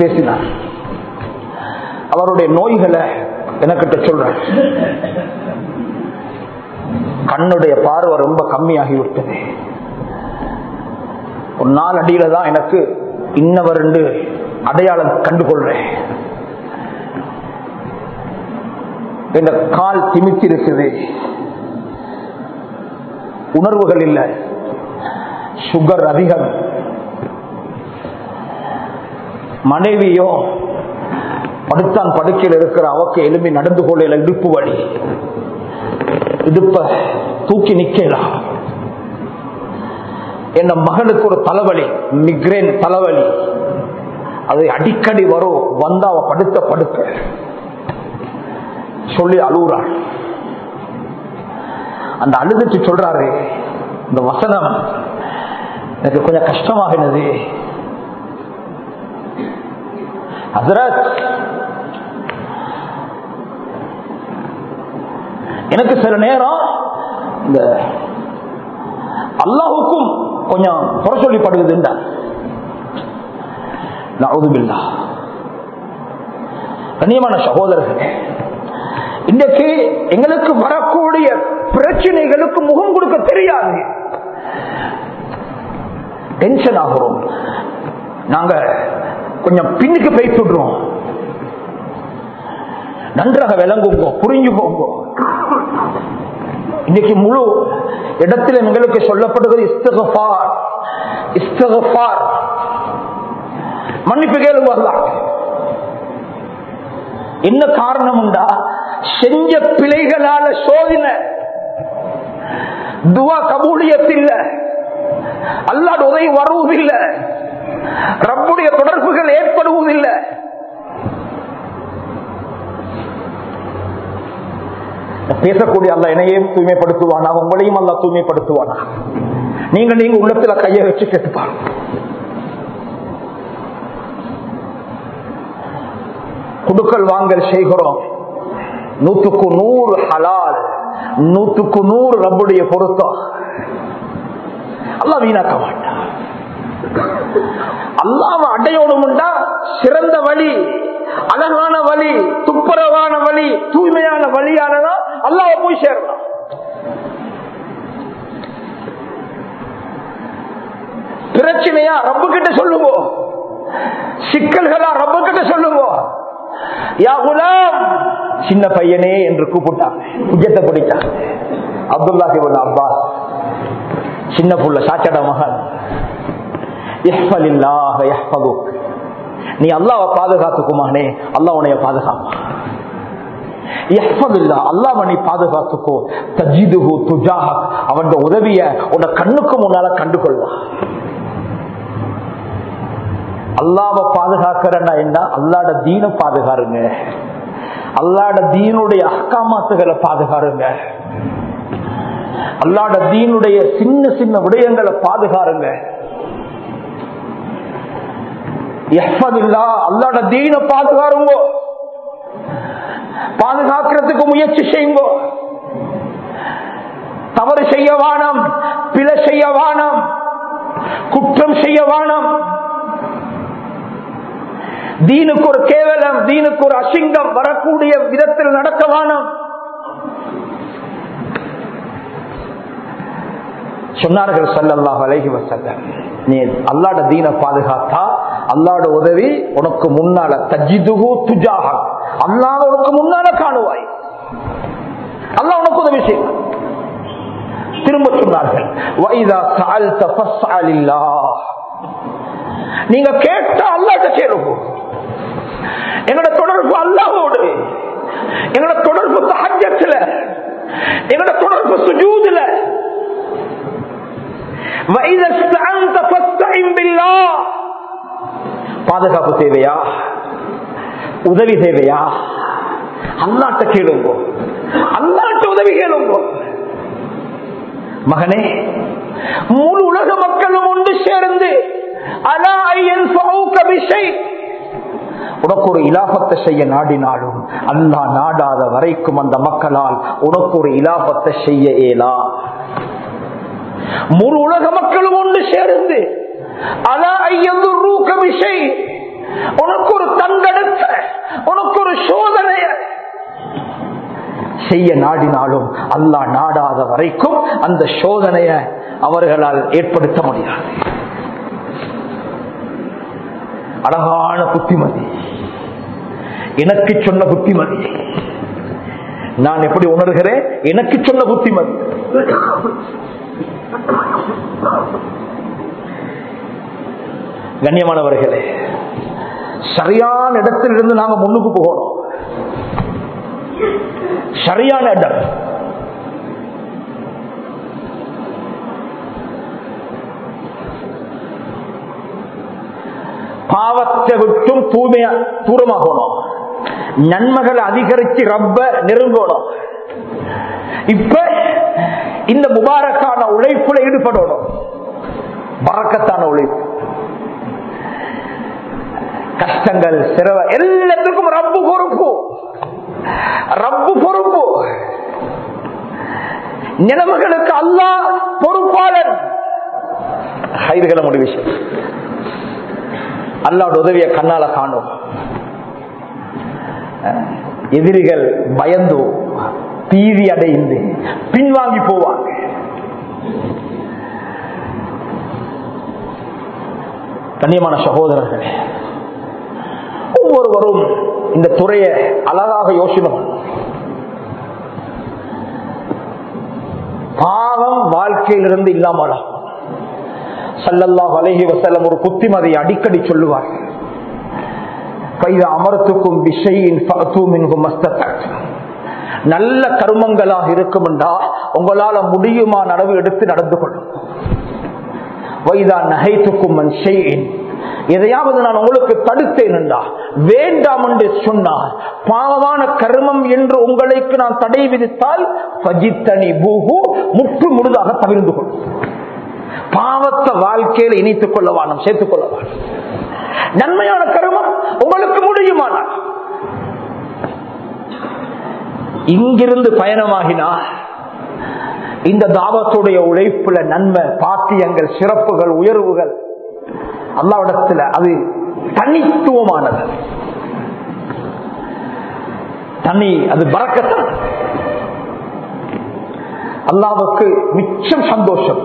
பேசினார் அவருடைய நோய்களை எனக்கிட்ட சொல்ற கண்ணுடைய பார்வை ரொம்ப கம்மியாகிவிட்டது ஒரு நாள் அடியில தான் எனக்கு இன்னவர் அடையாளம் கண்டுகொள்றேன் இந்த கால் திமித்திருக்குது உணர்வுகள் இல்லை சுகர் அதிகம் மனைவியோ படுத்தான் படுக்கையில் இருக்கிற அவக்கு எலும்பி நடந்து கொள்ள இடுப்பு வழி இடுப்ப தூக்கி நிக்கலாம் என் மகனுக்கு ஒரு தலைவலி மிக்ரேன் தலைவலி அது அடிக்கடி வரும் வந்தா அவ படுத்த படுக்க சொல்லி அழுகுறாள் அந்த அழுதுட்டு சொல்றாரு இந்த வசனம் எனக்கு கொஞ்சம் கஷ்டமாகினது ஹசரத் எனக்கு சில நேரம் இந்த அல்லாஹுக்கும் கொஞ்சம் குறை சொல்லிப்படுவதுண்டா நவுதுபில்லா கண்ணியமான சகோதரர்களே இன்றைக்கு எங்களுக்கு வரக்கூடிய பிரச்சனைகளுக்கு முகம் கொடுக்க தெரியாது டென்ஷன் ஆகிறோம் நாங்க கொஞ்சம் பின்னுக்கு பேசிடுறோம் நன்றாக விளங்குங்க புரிஞ்சு போங்க இன்னைக்கு முழு இடத்துல எங்களுக்கு சொல்லப்படுகிறது இஸ்தகஃபார் இஸ்தகஃபார் மன்னிப்பு கேளுங்க அல்லாஹ். என்ன காரணம் உண்டா செஞ்ச பிழைகளால சோதனை துவா கபூலியத்தில் அல்லாட உதவி வருவதில்லை ரப்புடைய தொடர்புகள் ஏற்படுவதில்லை பேசக்கூடிய அல்ல என்னையும் தூய்மைப்படுத்துவானா உங்களையும் அல்ல தூய்மைப்படுத்துவானா நீங்க நீங்க உள்ளத்துல கையை வச்சு கேட்டுப்பாங்க குடுக்கல் வாங்கல் செய்கிறோம் நூத்துக்கு நூறு ஹலால் நூத்துக்கு நூறு ரப்புடைய பொருத்தம் அல்ல வீணாக்க மாட்டான் அல்லாம அடையோடும்டா சிறந்த வழி அழகான வழி துப்புரவான வழி தூய்மையான வழியானதான் அல்லாஹ் போய் சேரலாம் பிரச்சனையா ரப்பு கிட்ட சொல்லுவோம் சிக்கல்களா ரப்பு கிட்ட சொல்லுவோம் யா குலாம் சின்ன பையனே என்று கூப்பிட்டாங்க புஜத்தை பிடித்தாங்க அப்துல்லாஹி அப்பாஸ் சின்ன புள்ள சாச்சட மகன் இஹ்ஃபலில்லாஹ யஹ்ஃபதுக். நீ அல்லாவை பாதுகாத்துக்குமானே அல்லாஹ் உன்னைய பாதுகாப்பான் யஹ்ஃபதுல்லா, அல்லாஹ் நீ பாதுகாத்துக்கோ தஜிதுஹு துஜாஹக். அவன் உதவிய உன்னை கண்ணுக்கு முன்னால கண்டுகொள்வான் அல்லாவை பாதுகாக்கிறன்னா என்ன அல்லாட தீன பாதுகாருங்க அல்லாட தீனுடைய அக்காமாத்துகளை பாதுகாருங்க அல்லாட தீனுடைய சின்ன சின்ன விடயங்களை பாதுகாருங்க எஃபதில்லா அல்லாட தீன பாதுகாருங்கோ பாதுகாக்கிறதுக்கு முயற்சி செய்யுங்கோ தவறு செய்ய வானம் பிழை செய்ய வானம் குற்றம் செய்ய வானம் தீனுக்கு ஒரு கேவலம் தீனுக்கு ஒரு அசிங்கம் வரக்கூடிய விதத்தில் நடக்க வானம் சொன்னார்கள் சல்லல்லாஹ் அலைஹி வஸல்லம் நீ அல்லாட தீன பாதுகாத்தா அல்லாட உதவி உனக்கு முன்னால தஜிதுகு துஜாக அல்லாத உனக்கு முன்னால காணுவாய் அல்லாஹ் உனக்கு உதவி செய்வான் திரும்ப சொன்னார்கள் வைதா சஅல்த ஃபஸ்அலில்லாஹ் நீங்க கேட்டா அல்லாட்ட சேருங்க எங்களோட தொடர்பு அல்லாஹோடு எங்களோட தொடர்பு தஹஜத்துல எங்களோட தொடர்பு சுஜூதுல وَإِذَا اسْتَعَنْتَ فَاسْتَعِنْ بِاللَّهِ பாதுகாப்பு தேவையா உதவி தேவையா அல்லாட்ட கேளுங்க அல்லாட்ட உதவி கேளுங்க மகனே முழு உலக மக்களும் ஒன்று சேர்ந்து அலா ஐயன் விஷய் உனக்கு ஒரு இலாபத்தை செய்ய நாடினாலும் அல்லா நாடாத வரைக்கும் அந்த மக்களால் உனக்கு ஒரு இலாபத்தை செய்ய இயலா முழு உலக மக்களும் ஒன்று சேர்ந்து அலா ஐயது ரூக்க விஷய் உனக்கு ஒரு தங்கெடுத்த உனக்கு ஒரு சோதனைய செய்ய நாடினாலும் அல்லாஹ் நாடாத வரைக்கும் அந்த சோதனைய அவர்களால் ஏற்படுத்த முடியாது அழகான புத்திமதி எனக்கு சொன்ன புத்திமதி நான் எப்படி உணர்கிறேன் எனக்கு சொன்ன புத்திமதி கண்ணியமானவர்களே சரியான இடத்திலிருந்து நாங்க முன்னுக்கு போகணும் சரியான இடம் பாவத்தை விட்டும் தூய்மையா தூரமாகணும் நன்மைகளை அதிகரிச்சு ரப்ப நெருங்கணும் இப்ப இந்த முபாரக்கான உழைப்புல ஈடுபடணும் பறக்கத்தான உழைப்பு கஷ்டங்கள் சிரவ எல்லாத்துக்கும் ரப்பு பொறுப்பு ரப்பு பொறுப்பு நிலைமைகளுக்கு அல்லாஹ் பொறுப்பாளர் ஹைதுகளை முடிவு செய்யும் அல்லாவோட உதவியை கண்ணால காணும் எதிரிகள் பயந்து பீதி அடைந்து பின்வாங்கி போவாங்க கண்ணியமான சகோதரர்களே ஒவ்வொருவரும் இந்த துறையை அழகாக யோசனை பண்ணணும் பாவம் வாழ்க்கையிலிருந்து இல்லாமல் சல்லல்லாஹ் அலஹி வசல்லம் ஒரு புத்திமதியை அடிக்கடி சொல்லுவார் அமரத்துக்கும் விஷயின் நல்ல கருமங்களாக இருக்கும் என்றா உங்களால முடியுமா நடவு எடுத்து நடந்து கொள்ளும் வைதா நகைத்துக்கும் எதையாவது நான் உங்களுக்கு தடுத்தேன் என்றா வேண்டாம் என்று சொன்னார் பாவமான கர்மம் என்று உங்களுக்கு நான் தடை விதித்தால் பஜித்தனி பூகு முற்று முழுதாக தவிர்ந்து கொள்ளும் பாவத்தை வாழ்க்கையில இணைத்துக் கொள்ளவானம் சேர்த்துக் கொள்ளவான் நன்மையான கருமம் உங்களுக்கு முடியுமானால் இங்கிருந்து பயணமாகினால் இந்த தாவத்துடைய உழைப்புல நன்மை பாக்கியங்கள் சிறப்புகள் உயர்வுகள் அல்லாவிடத்துல அது தனித்துவமானது தனி அது பறக்கத்தான் அல்லாவுக்கு மிச்சம் சந்தோஷம்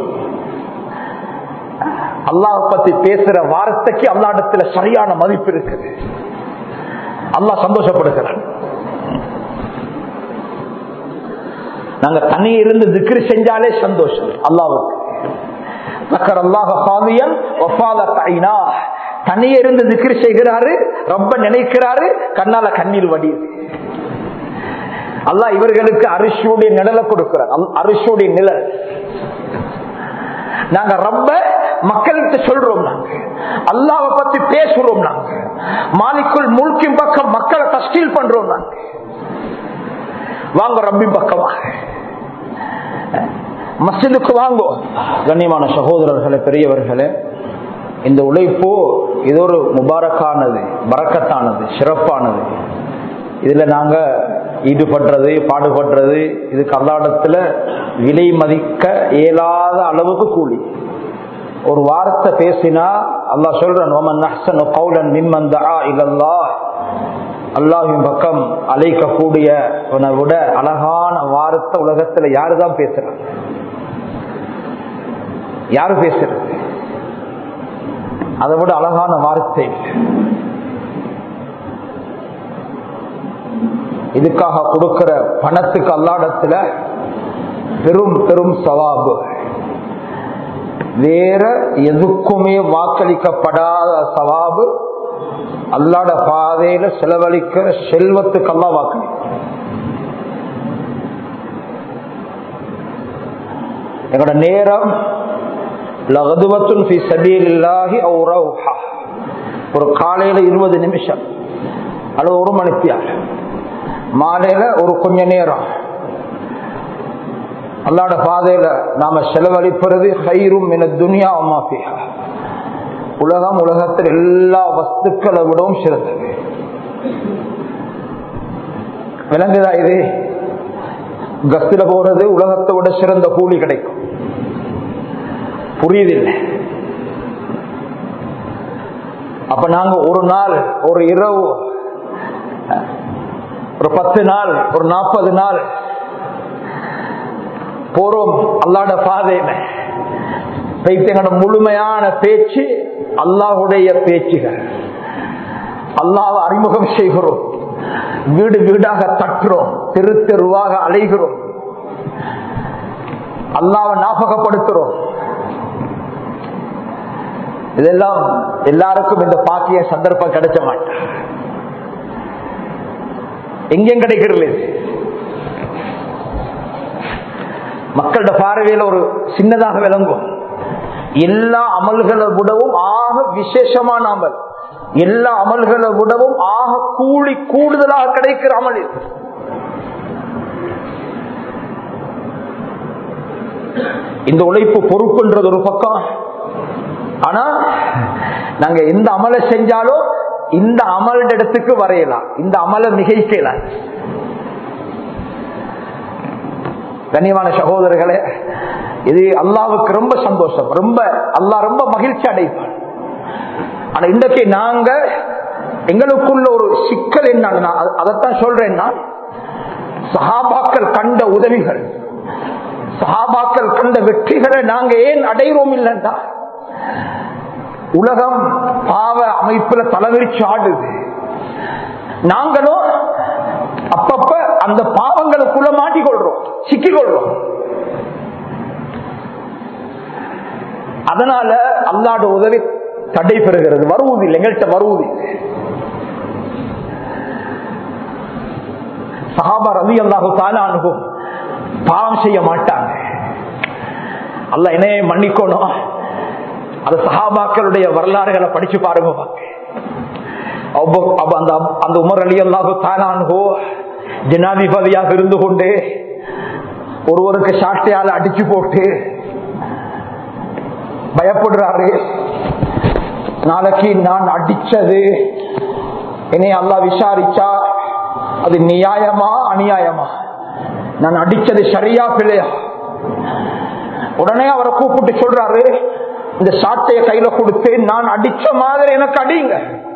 அல்லாஹ் பத்தி பேசுற வார்த்தைக்கு அல்லாடத்துல சரியான மதிப்பு இருக்குது அல்லாஹ் சந்தோஷப்படுகிறான் நாங்க தனி இருந்து திக்ரு செஞ்சாலே சந்தோஷம் அல்லாவுக்கு தனியே இருந்து திக்ரு செய்கிறாரு ரொம்ப நினைக்கிறாரு கண்ணால கண்ணீர் வடியுது அல்லாஹ் இவர்களுக்கு அரிசியுடைய நிழலை கொடுக்கிறார் அரிசியுடைய நிழல் நாங்க ரொம்ப மக்கள்கிட்ட சொல்றோம் நாங்க அல்லாவை பத்தி பேசுறோம் நாங்க மாலிக்குள் முழுக்கின் பக்கம் மக்களை தஸ்டீல் பண்றோம் நாங்க வாங்க ரப்பி பக்கமா மஸ்ஜிதுக்கு வாங்கோ கண்ணியமான சகோதரர்களே பெரியவர்களே இந்த உழைப்பு இது ஒரு முபாரக்கானது பறக்கத்தானது சிறப்பானது இதுல நாங்க ஈடுபடுறது பாடுபடுறது இதுக்கு அல்லாடத்துல விலை மதிக்க இயலாத அளவுக்கு கூலி ஒரு வார்த்தை பேசினா அல்லா சொல்றன் அல்லாஹின் பக்கம் அழைக்கக்கூடிய விட அழகான வார்த்தை உலகத்துல யாருதான் பேசுறாங்க யாரு பேசுறது அதை விட அழகான வார்த்தை இதுக்காக கொடுக்கிற பணத்துக்கு அல்லாடத்துல பெரும் பெரும் சவாபு வேற எதுக்குமே வாக்களிக்கப்படாத சவாபு அல்லாட பாதையில செலவழிக்கிற செல்வத்துக்கு அல்லா வாக்களி எங்களோட நேரம் ஒரு காலையில இருபது நிமிஷம் அல்லது ஒரு மணித்தியார் மாலையில ஒரு கொஞ்ச நேரம் அல்லாட பாதையில நாம செலவழிப்பது ஹைரும் என துனியா மாஃபியா உலகம் உலகத்தில் எல்லா வஸ்துக்களை விடவும் சிறந்தது விளங்குதா இது கஸ்தில போறது உலகத்தை விட சிறந்த கூலி கிடைக்கும் புரியுதில்லை அப்ப நாங்க ஒரு நாள் ஒரு இரவு ஒரு பத்து நாள் ஒரு நாற்பது நாள் போறோம் அல்லாட பாதையில பைத்தியங்களோட முழுமையான பேச்சு அல்லாஹுடைய பேச்சுகள் அல்லாவை அறிமுகம் செய்கிறோம் வீடு வீடாக தட்டுறோம் தெரு தெருவாக அலைகிறோம் அல்லாவை ஞாபகப்படுத்துறோம் இதெல்லாம் எல்லாருக்கும் இந்த பாக்கிய சந்தர்ப்பம் கிடைச்ச மாட்டேன் எங்கேயும் கிடைக்கிறது இது? மக்களோட பார்வையில் ஒரு சின்னதாக விளங்கும் எல்லா அமல்களை விடவும் ஆக விசேஷமான அமல் எல்லா அமல்களை விடவும் ஆக கூலி கூடுதலாக கிடைக்கிற அமல் இது இந்த உழைப்பு பொறுப்புன்றது ஒரு பக்கம் ஆனா நாங்க எந்த அமலை செஞ்சாலும் இந்த அமல் இடத்துக்கு வரையலாம் இந்த அமலை மிகைக்கலாம் கண்ணியமான சகோதரர்களே இது அல்லாவுக்கு ரொம்ப சந்தோஷம் ரொம்ப அல்லாஹ் ரொம்ப மகிழ்ச்சி அடைப்பான் ஆனா இன்றைக்கு நாங்க எங்களுக்குள்ள ஒரு சிக்கல் என்ன அதைத்தான் சொல்றேன்னா சஹாபாக்கள் கண்ட உதவிகள் சஹாபாக்கள் கண்ட வெற்றிகளை நாங்க ஏன் அடைகிறோம் இல்லைன்னா உலகம் பாவ அமைப்புல தலைவிரிச்சு ஆடுது நாங்களும் அப்பப்ப அந்த பாவங்களுக்குள்ள மாட்டிக்கொள்றோம் சிக்கிக்கொள்றோம் அதனால அல்லாட உதவி தடை பெறுகிறது வருவதில்லை எங்கள்கிட்ட வருவதில்லை சஹாபா ரவி அல்லாஹு தான அனுபவம் பாவம் செய்ய மாட்டாங்க அல்ல என்னையே மன்னிக்கணும் அது சஹாபாக்களுடைய வரலாறுகளை படிச்சு பாருங்க அந்த அந்த உமர் அலி அல்லாஹு தானான்கோ ஜனாதிபதியாக இருந்து கொண்டு ஒருவருக்கு சாட்டையால அடிச்சு போட்டு பயப்படுறாரு நாளைக்கு நான் அடிச்சது என்னை அல்லா விசாரிச்சா அது நியாயமா அநியாயமா நான் அடிச்சது சரியா பிள்ளையா உடனே அவரை கூப்பிட்டு சொல்றாரு இந்த சாட்டைய கையில கொடுத்து நான் அடிச்ச மாதிரி எனக்கு அடிங்க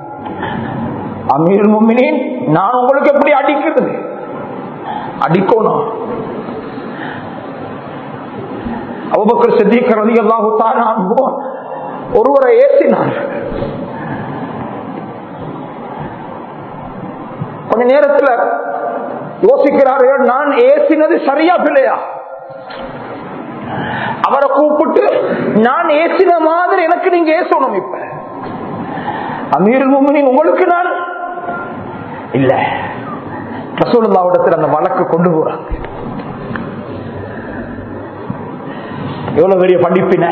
அமீர் முமினின் நான் உங்களுக்கு எப்படி அடிக்கிறது அடிக்கணும் அபுபக்கர் சித்திக் ரதி அல்லாஹு தானா ஒருவரை ஏசினார் கொஞ்ச நேரத்துல யோசிக்கிறார்கள் நான் ஏசினது சரியா பிள்ளையா அவரை கூப்பிட்டு நான் ஏசின மாதிரி எனக்கு நீங்க ஏசணும் இப்ப அமீர் முமினின் உங்களுக்கு நான் இல்ல ரசூலுல்லாவிடத்தில் அந்த வழக்கு கொண்டு போறாங்க எவ்வளவு பெரிய படிப்பின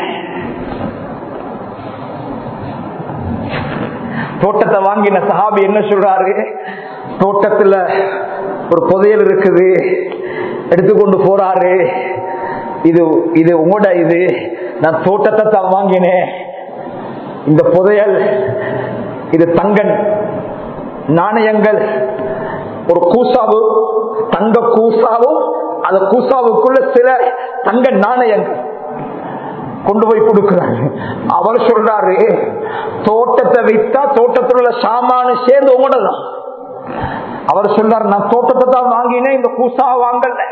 தோட்டத்தை வாங்கின சஹாபி என்ன சொல்றாரு தோட்டத்துல ஒரு புதையல் இருக்குது எடுத்துக்கொண்டு போறாரு இது இது உங்களோட இது நான் தோட்டத்தை தான் வாங்கினேன் இந்த புதையல் இது தங்கன் நாணயங்கள் ஒரு கூசாவு தங்க கூசாவும் அந்த கூசாவுக்குள்ள சில தங்க நாணயங்கள் கொண்டு போய் கொடுக்கிறாங்க அவர் சொல்றாரு தோட்டத்தை வித்தா தோட்டத்தில் உள்ள சாமானு சேர்ந்து உங்களோடதான் அவர் சொல்றாரு நான் தோட்டத்தை தான் வாங்கினேன் இந்த கூசா வாங்கல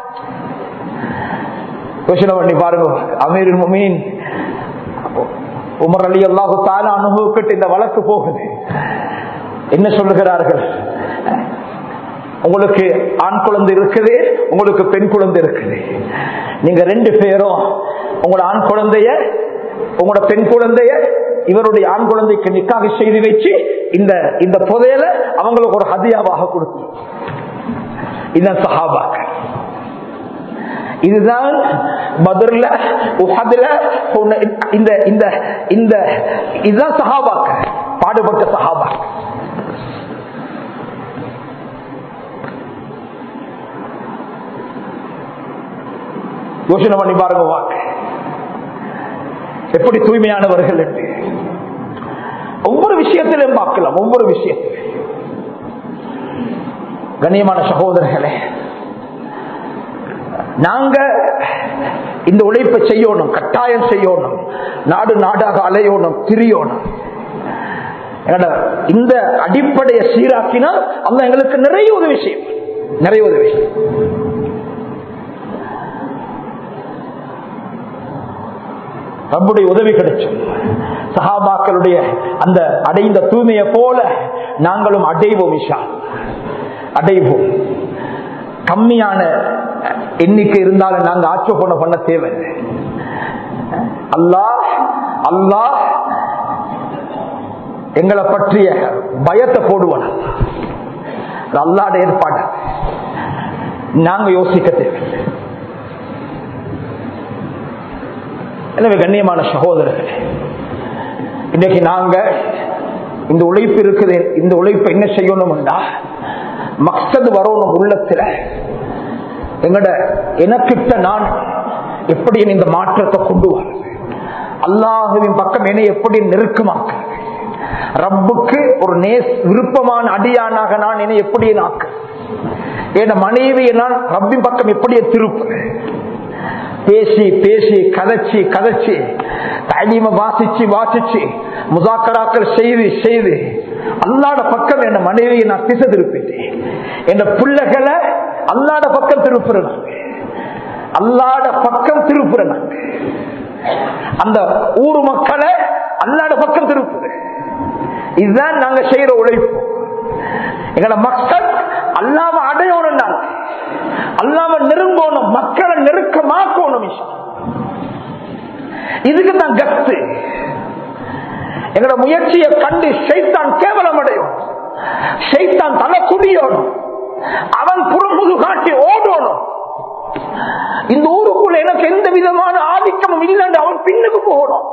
யோசனை பண்ணி பாருங்க அமீர் முமீன் உமர் அலி அல்லாஹு தால அனுபவிக்கிட்டு இந்த வழக்கு போகுது என்ன சொல்லுகிறார்கள் உங்களுக்கு ஆண் குழந்தை இருக்குது உங்களுக்கு பெண் குழந்தை இருக்குது நீங்க ரெண்டு பேரும் உங்களோட ஆண் குழந்தைய உங்களோட பெண் குழந்தைய இவருடைய ஆண் குழந்தைக்கு நிக்காக செய்து வச்சு இந்த இந்த புதையல அவங்களுக்கு ஒரு ஹதியாவாக கொடுத்து இதுதான் சஹாபாக்கள் இதுதான் பதர்ல உஹதுல இந்த இந்த இந்த இதுதான் சஹாபாக்கள் பாடுபட்ட சஹாபாக்கள் யோசனை பண்ணி பாருங்க வாக்கு எப்படி தூய்மையானவர்கள் என்று ஒவ்வொரு விஷயத்திலும் பார்க்கலாம் ஒவ்வொரு விஷயத்திலும் கண்ணியமான சகோதரர்களே நாங்க இந்த உழைப்பை செய்யணும் கட்டாயம் செய்யணும் நாடு நாடாக அலையணும் திரியணும் இந்த அடிப்படையை சீராக்கினால் அல்ல எங்களுக்கு நிறைய உதவி செய்யும் நிறைய உதவி ரப்புடைய உதவி கிடைச்சும் சஹாபாக்களுடைய அந்த அடைந்த தூய்மையை போல நாங்களும் அடைவோம் இஷா அடைவோம் கம்மியான எண்ணிக்கை இருந்தாலும் நாங்க ஆட்சேபனை பண்ண தேவை அல்லாஹ் அல்லாஹ் எங்களை பற்றிய பயத்தை போடுவான் அல்லாட ஏற்பாடு நாங்க யோசிக்க தேவை எனவே கண்ணியமான சகோதரர்களே இன்னைக்கு நாங்க இந்த உழைப்பு இருக்குது இந்த உழைப்பு என்ன செய்யணும்டா மக்சது வரணும் உள்ளத்துல எங்கட எனக்கிட்ட நான் எப்படி இந்த மாற்றத்தை கொண்டு வர அல்லாஹுவின் பக்கம் என்னை எப்படி நெருக்கமாக்க ரப்புக்கு ஒரு நேஸ் விருப்பமான அடியானாக நான் என்னை எப்படி நாக்க என் மனைவியை நான் ரப்பின் பக்கம் எப்படியே திருப்புறேன் பேசி பேசி கதைச்சு கதைச்சு தனிம வாசிச்சு வாசிச்சு முதாக்கராக்கள் செய்து செய்து அல்லாட பக்கம் என் மனைவியை நான் திசை திருப்பிட்டேன் என் பிள்ளைகளை அல்லாட பக்கம் திருப்புறேன் அல்லாட பக்கம் திருப்புறேன் அந்த ஊர் மக்களை அல்லாட பக்கம் திருப்புறேன் இதுதான் நாங்க செய்யற உழைப்பு எங்களோட மக்கள் அல்லாம அடையணும் நாங்க அல்லாம நெருங்கணும் மக்களை நெருக்கமாக்கணும் இதுக்கு தான் கத்து எங்களோட முயற்சியை கண்டு சைத்தான் கேவலம் அடையும் சைத்தான் தலை குடியோடும் அவன் புறமுது காட்டி ஓடணும் இந்த ஊருக்குள்ள எனக்கு எந்த விதமான ஆதிக்கமும் இல்லைன்னு அவன் பின்னுக்கு போகணும்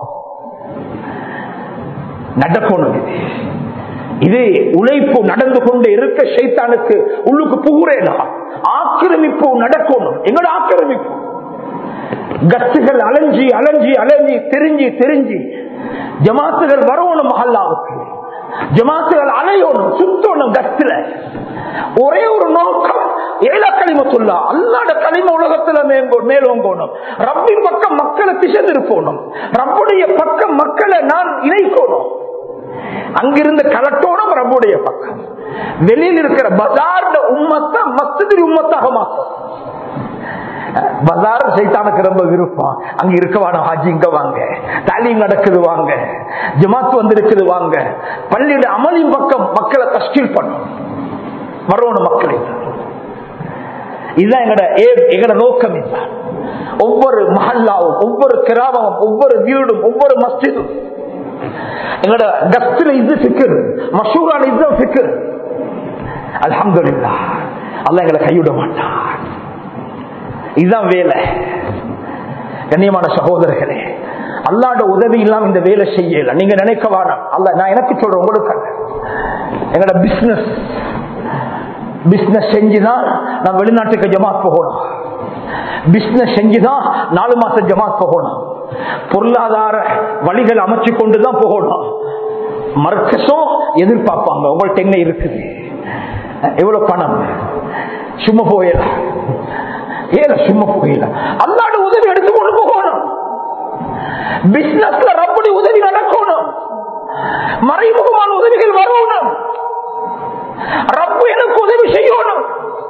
நடக்கணும் இது இது உழைப்பு நடந்து கொண்டு இருக்க சைத்தானுக்கு உள்ளுக்கு புகுறேனா ஆக்கிரமிப்பு நடக்கணும் எங்களோட ஆக்கிரமிப்பு கத்துகள் அலைஞ்சி அலைஞ்சி அலைஞ்சி தெரிஞ்சு தெரிஞ்சு ஜமாத்துகள் வரணும் மஹல்லாவுக்கு ஜமாத்துகள் அலையணும் சுத்தணும் கத்துல ஒரே ஒரு நோக்கம் ஏழ களிமத்துள்ளா அல்லாட களிம உலகத்துல மேலோங்கணும் ரப்பின் பக்கம் மக்களை திசைந்திருக்கணும் ரப்புடைய பக்கம் மக்களை நான் இணைக்கணும் அங்கிருந்து கலட்டோடும் ரப்புடைய பக்கம் வெளியில் இருக்கிற பஜார்ட உம்மத்தை மஸ்திரி உம்மத்தாக மாற்றும் பஜார் சைத்தானுக்கு ரொம்ப விருப்பம் அங்க இருக்கவான ஹாஜி இங்க வாங்க தாலீம் நடக்குது வாங்க ஜமாத் வந்திருக்குது வாங்க பள்ளியோட அமளின் பக்கம் மக்களை தஸ்கீல் பண்ணும் வரணும் மக்களை இதுதான் எங்கட எங்கட நோக்கம் இதுதான் ஒவ்வொரு மஹல்லாவும் ஒவ்வொரு கிராமமும் ஒவ்வொரு வீடும் ஒவ்வொரு மஸ்ஜிதும் எங்களோட கஸ்தில இது சிக்கர் மசூரான இதுதான் சிக்கர் அலமதுல்லா அல்ல எங்களை கைவிட மாட்டான் இதுதான் வேலை கண்ணியமான சகோதரர்களே அல்லாட உதவி இல்லாம இந்த வேலை செய்யல நீங்க நினைக்க வேணாம் அல்ல நான் எனக்கு சொல்றேன் உங்களுக்கு எங்களோட பிசினஸ் பிசினஸ் செஞ்சுதான் நான் வெளிநாட்டுக்கு ஜமாத் போகணும் பிசினஸ் செஞ்சுதான் நாலு மாசம் ஜமாத் போகணும் பொருளாதார வழிகள் அமைச்சு கொண்டுதான் போகணும் மர்க்கஸும் எதிர்பார்ப்பாங்க உங்கள்ட்ட என்ன இருக்குது எவ்வளவு பணம் சும்மா போயிடலாம் ஏல சும்மா போயிடலாம் அல்லாட உதவி எடுத்துக்கொண்டு போகணும் பிசினஸ்ல ரப்படி உதவி நடக்கணும் மறைமுகமான உதவிகள் வரணும் ரப்பு எனக்கு உதவி செய்யணும்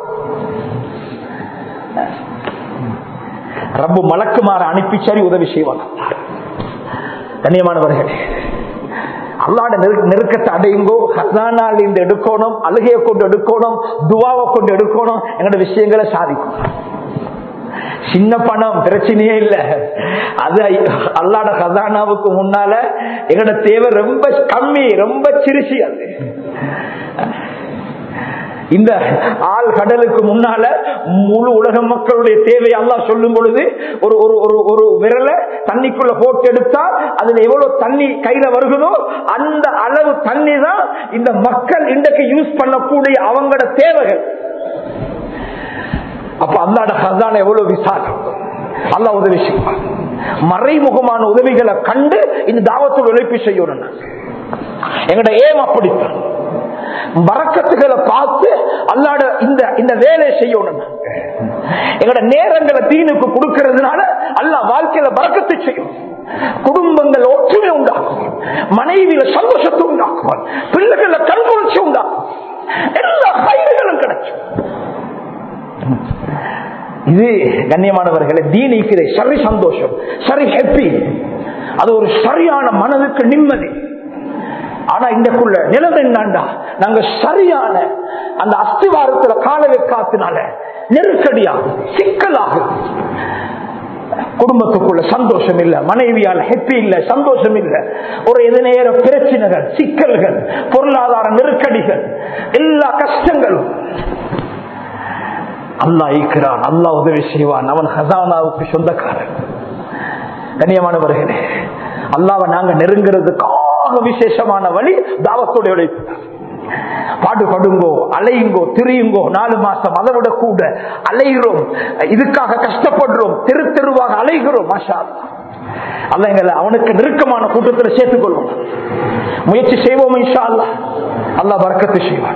ரப்பு மலக்குமாறு அனுப்பி சரி உதவி செய்வாங்க கண்ணியமானவர்களே அல்லாட நெருக்கத்தை அடையுங்கோ ஹசானால் இந்த எடுக்கணும் அழுகையை கொண்டு எடுக்கணும் துவாவை கொண்டு எடுக்கணும் எங்களோட விஷயங்களை சாதிக்கும் சின்ன பணம் பிரச்சனையே இல்ல அது அல்லாட ஹசானாவுக்கு முன்னால எங்களோட தேவை ரொம்ப கம்மி ரொம்ப சிறுசி அது இந்த ஆள் கடலுக்கு முன்னால முழு உலக மக்களுடைய தேவை அல்லா சொல்லும் பொழுது ஒரு ஒரு ஒரு ஒரு விரலை தண்ணிக்குள்ள போட்டு எடுத்தா அதுல எவ்வளவு தண்ணி கையில வருகிறதோ அந்த அளவு தண்ணி தான் இந்த மக்கள் இன்றைக்கு யூஸ் பண்ணக்கூடிய அவங்களோட தேவைகள் அப்ப அல்லாட ஹசான எவ்வளவு விசாலம் அல்லா உதவி செய்வார் மறைமுகமான உதவிகளை கண்டு இந்த தாவத்தை உழைப்பு செய்யணும் எங்கட ஏம் அப்படித்தான் வரக்கத்துகளை பார்த்து அல்லாட இந்த இந்த வேலையை செய்யணும் எங்களோட நேரங்களை தீனுக்கு கொடுக்கறதுனால அல்லா வாழ்க்கையில வரக்கத்தை செய்யும் குடும்பங்கள் ஒற்றுமை உண்டாக்கும் மனைவியில சந்தோஷத்தை உண்டாக்குவார் பிள்ளைகள கண்குளிர்ச்சி உண்டாக்கும் எல்லா பயிர்களும் கிடைக்கும் இது கண்ணியமானவர்களே தீனிக்கிறே சரி சந்தோஷம் சரி ஹாப்பி அது ஒரு சரியான மனதுக்கு நிம்மதி ஆனா இந்தக்குள்ள நிலைமை என்னண்டா நாங்க சரியான அந்த அஸ்திவாரத்துல கால வைக்காத்தினால நெருக்கடியாக சிக்கலாக குடும்பத்துக்குள்ள சந்தோஷம் இல்ல மனைவியால் ஹெப்பி இல்ல சந்தோஷம் இல்ல ஒரு எது நேர பிரச்சனைகள் சிக்கல்கள் பொருளாதார நெருக்கடிகள் எல்லா கஷ்டங்களும் அல்லா ஈக்கிறான் அல்லா உதவி செய்வான் அவன் ஹசானாவுக்கு சொந்தக்காரன் கண்ணியமானவர்களே அல்லாவை நாங்க நெருங்கிறதுக்காக விசேஷமான வழி தாவத்தோட உழைப்பு பாடுபடுங்கோ அலையுங்கோ திரியுங்கோ நாலு மாசம் அதை விட கூட அலைகிறோம் இதுக்காக கஷ்டப்படுறோம் தெரு தெருவாக அலைகிறோம் மாஷா அல்ல எங்களை அவனுக்கு நெருக்கமான கூட்டத்தில் சேர்த்துக் கொள்வோம் முயற்சி செய்வோம் இன்ஷா அல்லா அல்லா வர்க்கத்தை செய்வான்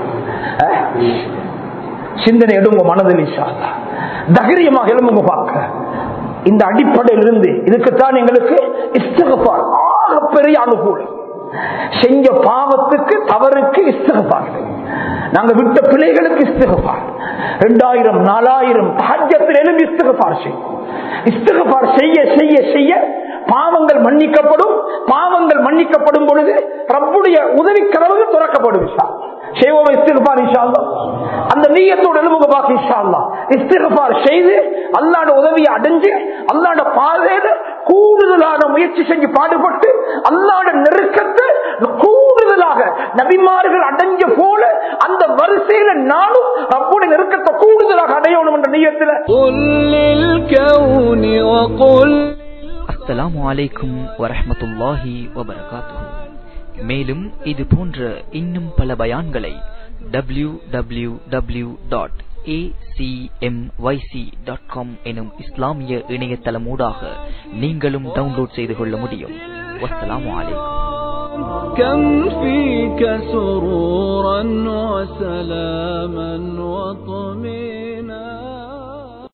சிந்தனை எடுங்க மனதில் இன்ஷா அல்லா தைரியமாக எழும்புங்க பார்க்க இந்த அடிப்படையிலிருந்து இதுக்குத்தான் எங்களுக்கு இஸ்தகப்பார் ஆகப்பெரிய அனுகூலம் செஞ்ச பாவத்துக்கு தவறுக்கு இஸ்தகப்பார் நாங்க விட்ட பிள்ளைகளுக்கு இஸ்தகப்பார் இரண்டாயிரம் நாலாயிரம் தாஜ்யத்தில் எழுந்து இஸ்தகப்பார் செய்யும் இஸ்தகப்பார் செய்ய செய்ய செய்ய பாவங்கள் மன்னிக்கப்படும் பாவங்கள் மன்னிக்கப்படும் பொழுது ரப்புடைய உதவி கதவுகள் திறக்கப்படும் செய்வோம் இஸ்திகபார் இன்ஷால்லா அந்த நீயத்தோடு எழுமுக பாக்கு இன்ஷால்லா இஸ்திகபார் செய்து அல்லாட உதவியை அடைஞ்சு அல்லாட பாதையில கூடுதலான முயற்சி செஞ்சு பாடுபட்டு அல்லாட நெருக்கத்தை கூடுதலாக நபிமார்கள் அடைஞ்ச போல அந்த வரிசையில நானும் ரப்புடைய நெருக்கத்தை கூடுதலாக அடையணும் என்ற நீயத்துல அஸ்ஸலாமு அலைக்கும் வரஹமத்துல்லாஹி வபரகாத்துஹு மேலும் இது போன்ற இன்னும் பல பயான்களை W W W dot acmyc.com எனும் இஸ்லாமிய இணையதளம் ஊடாக நீங்களும் டவுன்லோட் செய்து கொள்ள முடியும் வஸ்ஸலாமு அலைக்கும் كم فيك سرورا وسلاما وطمئنا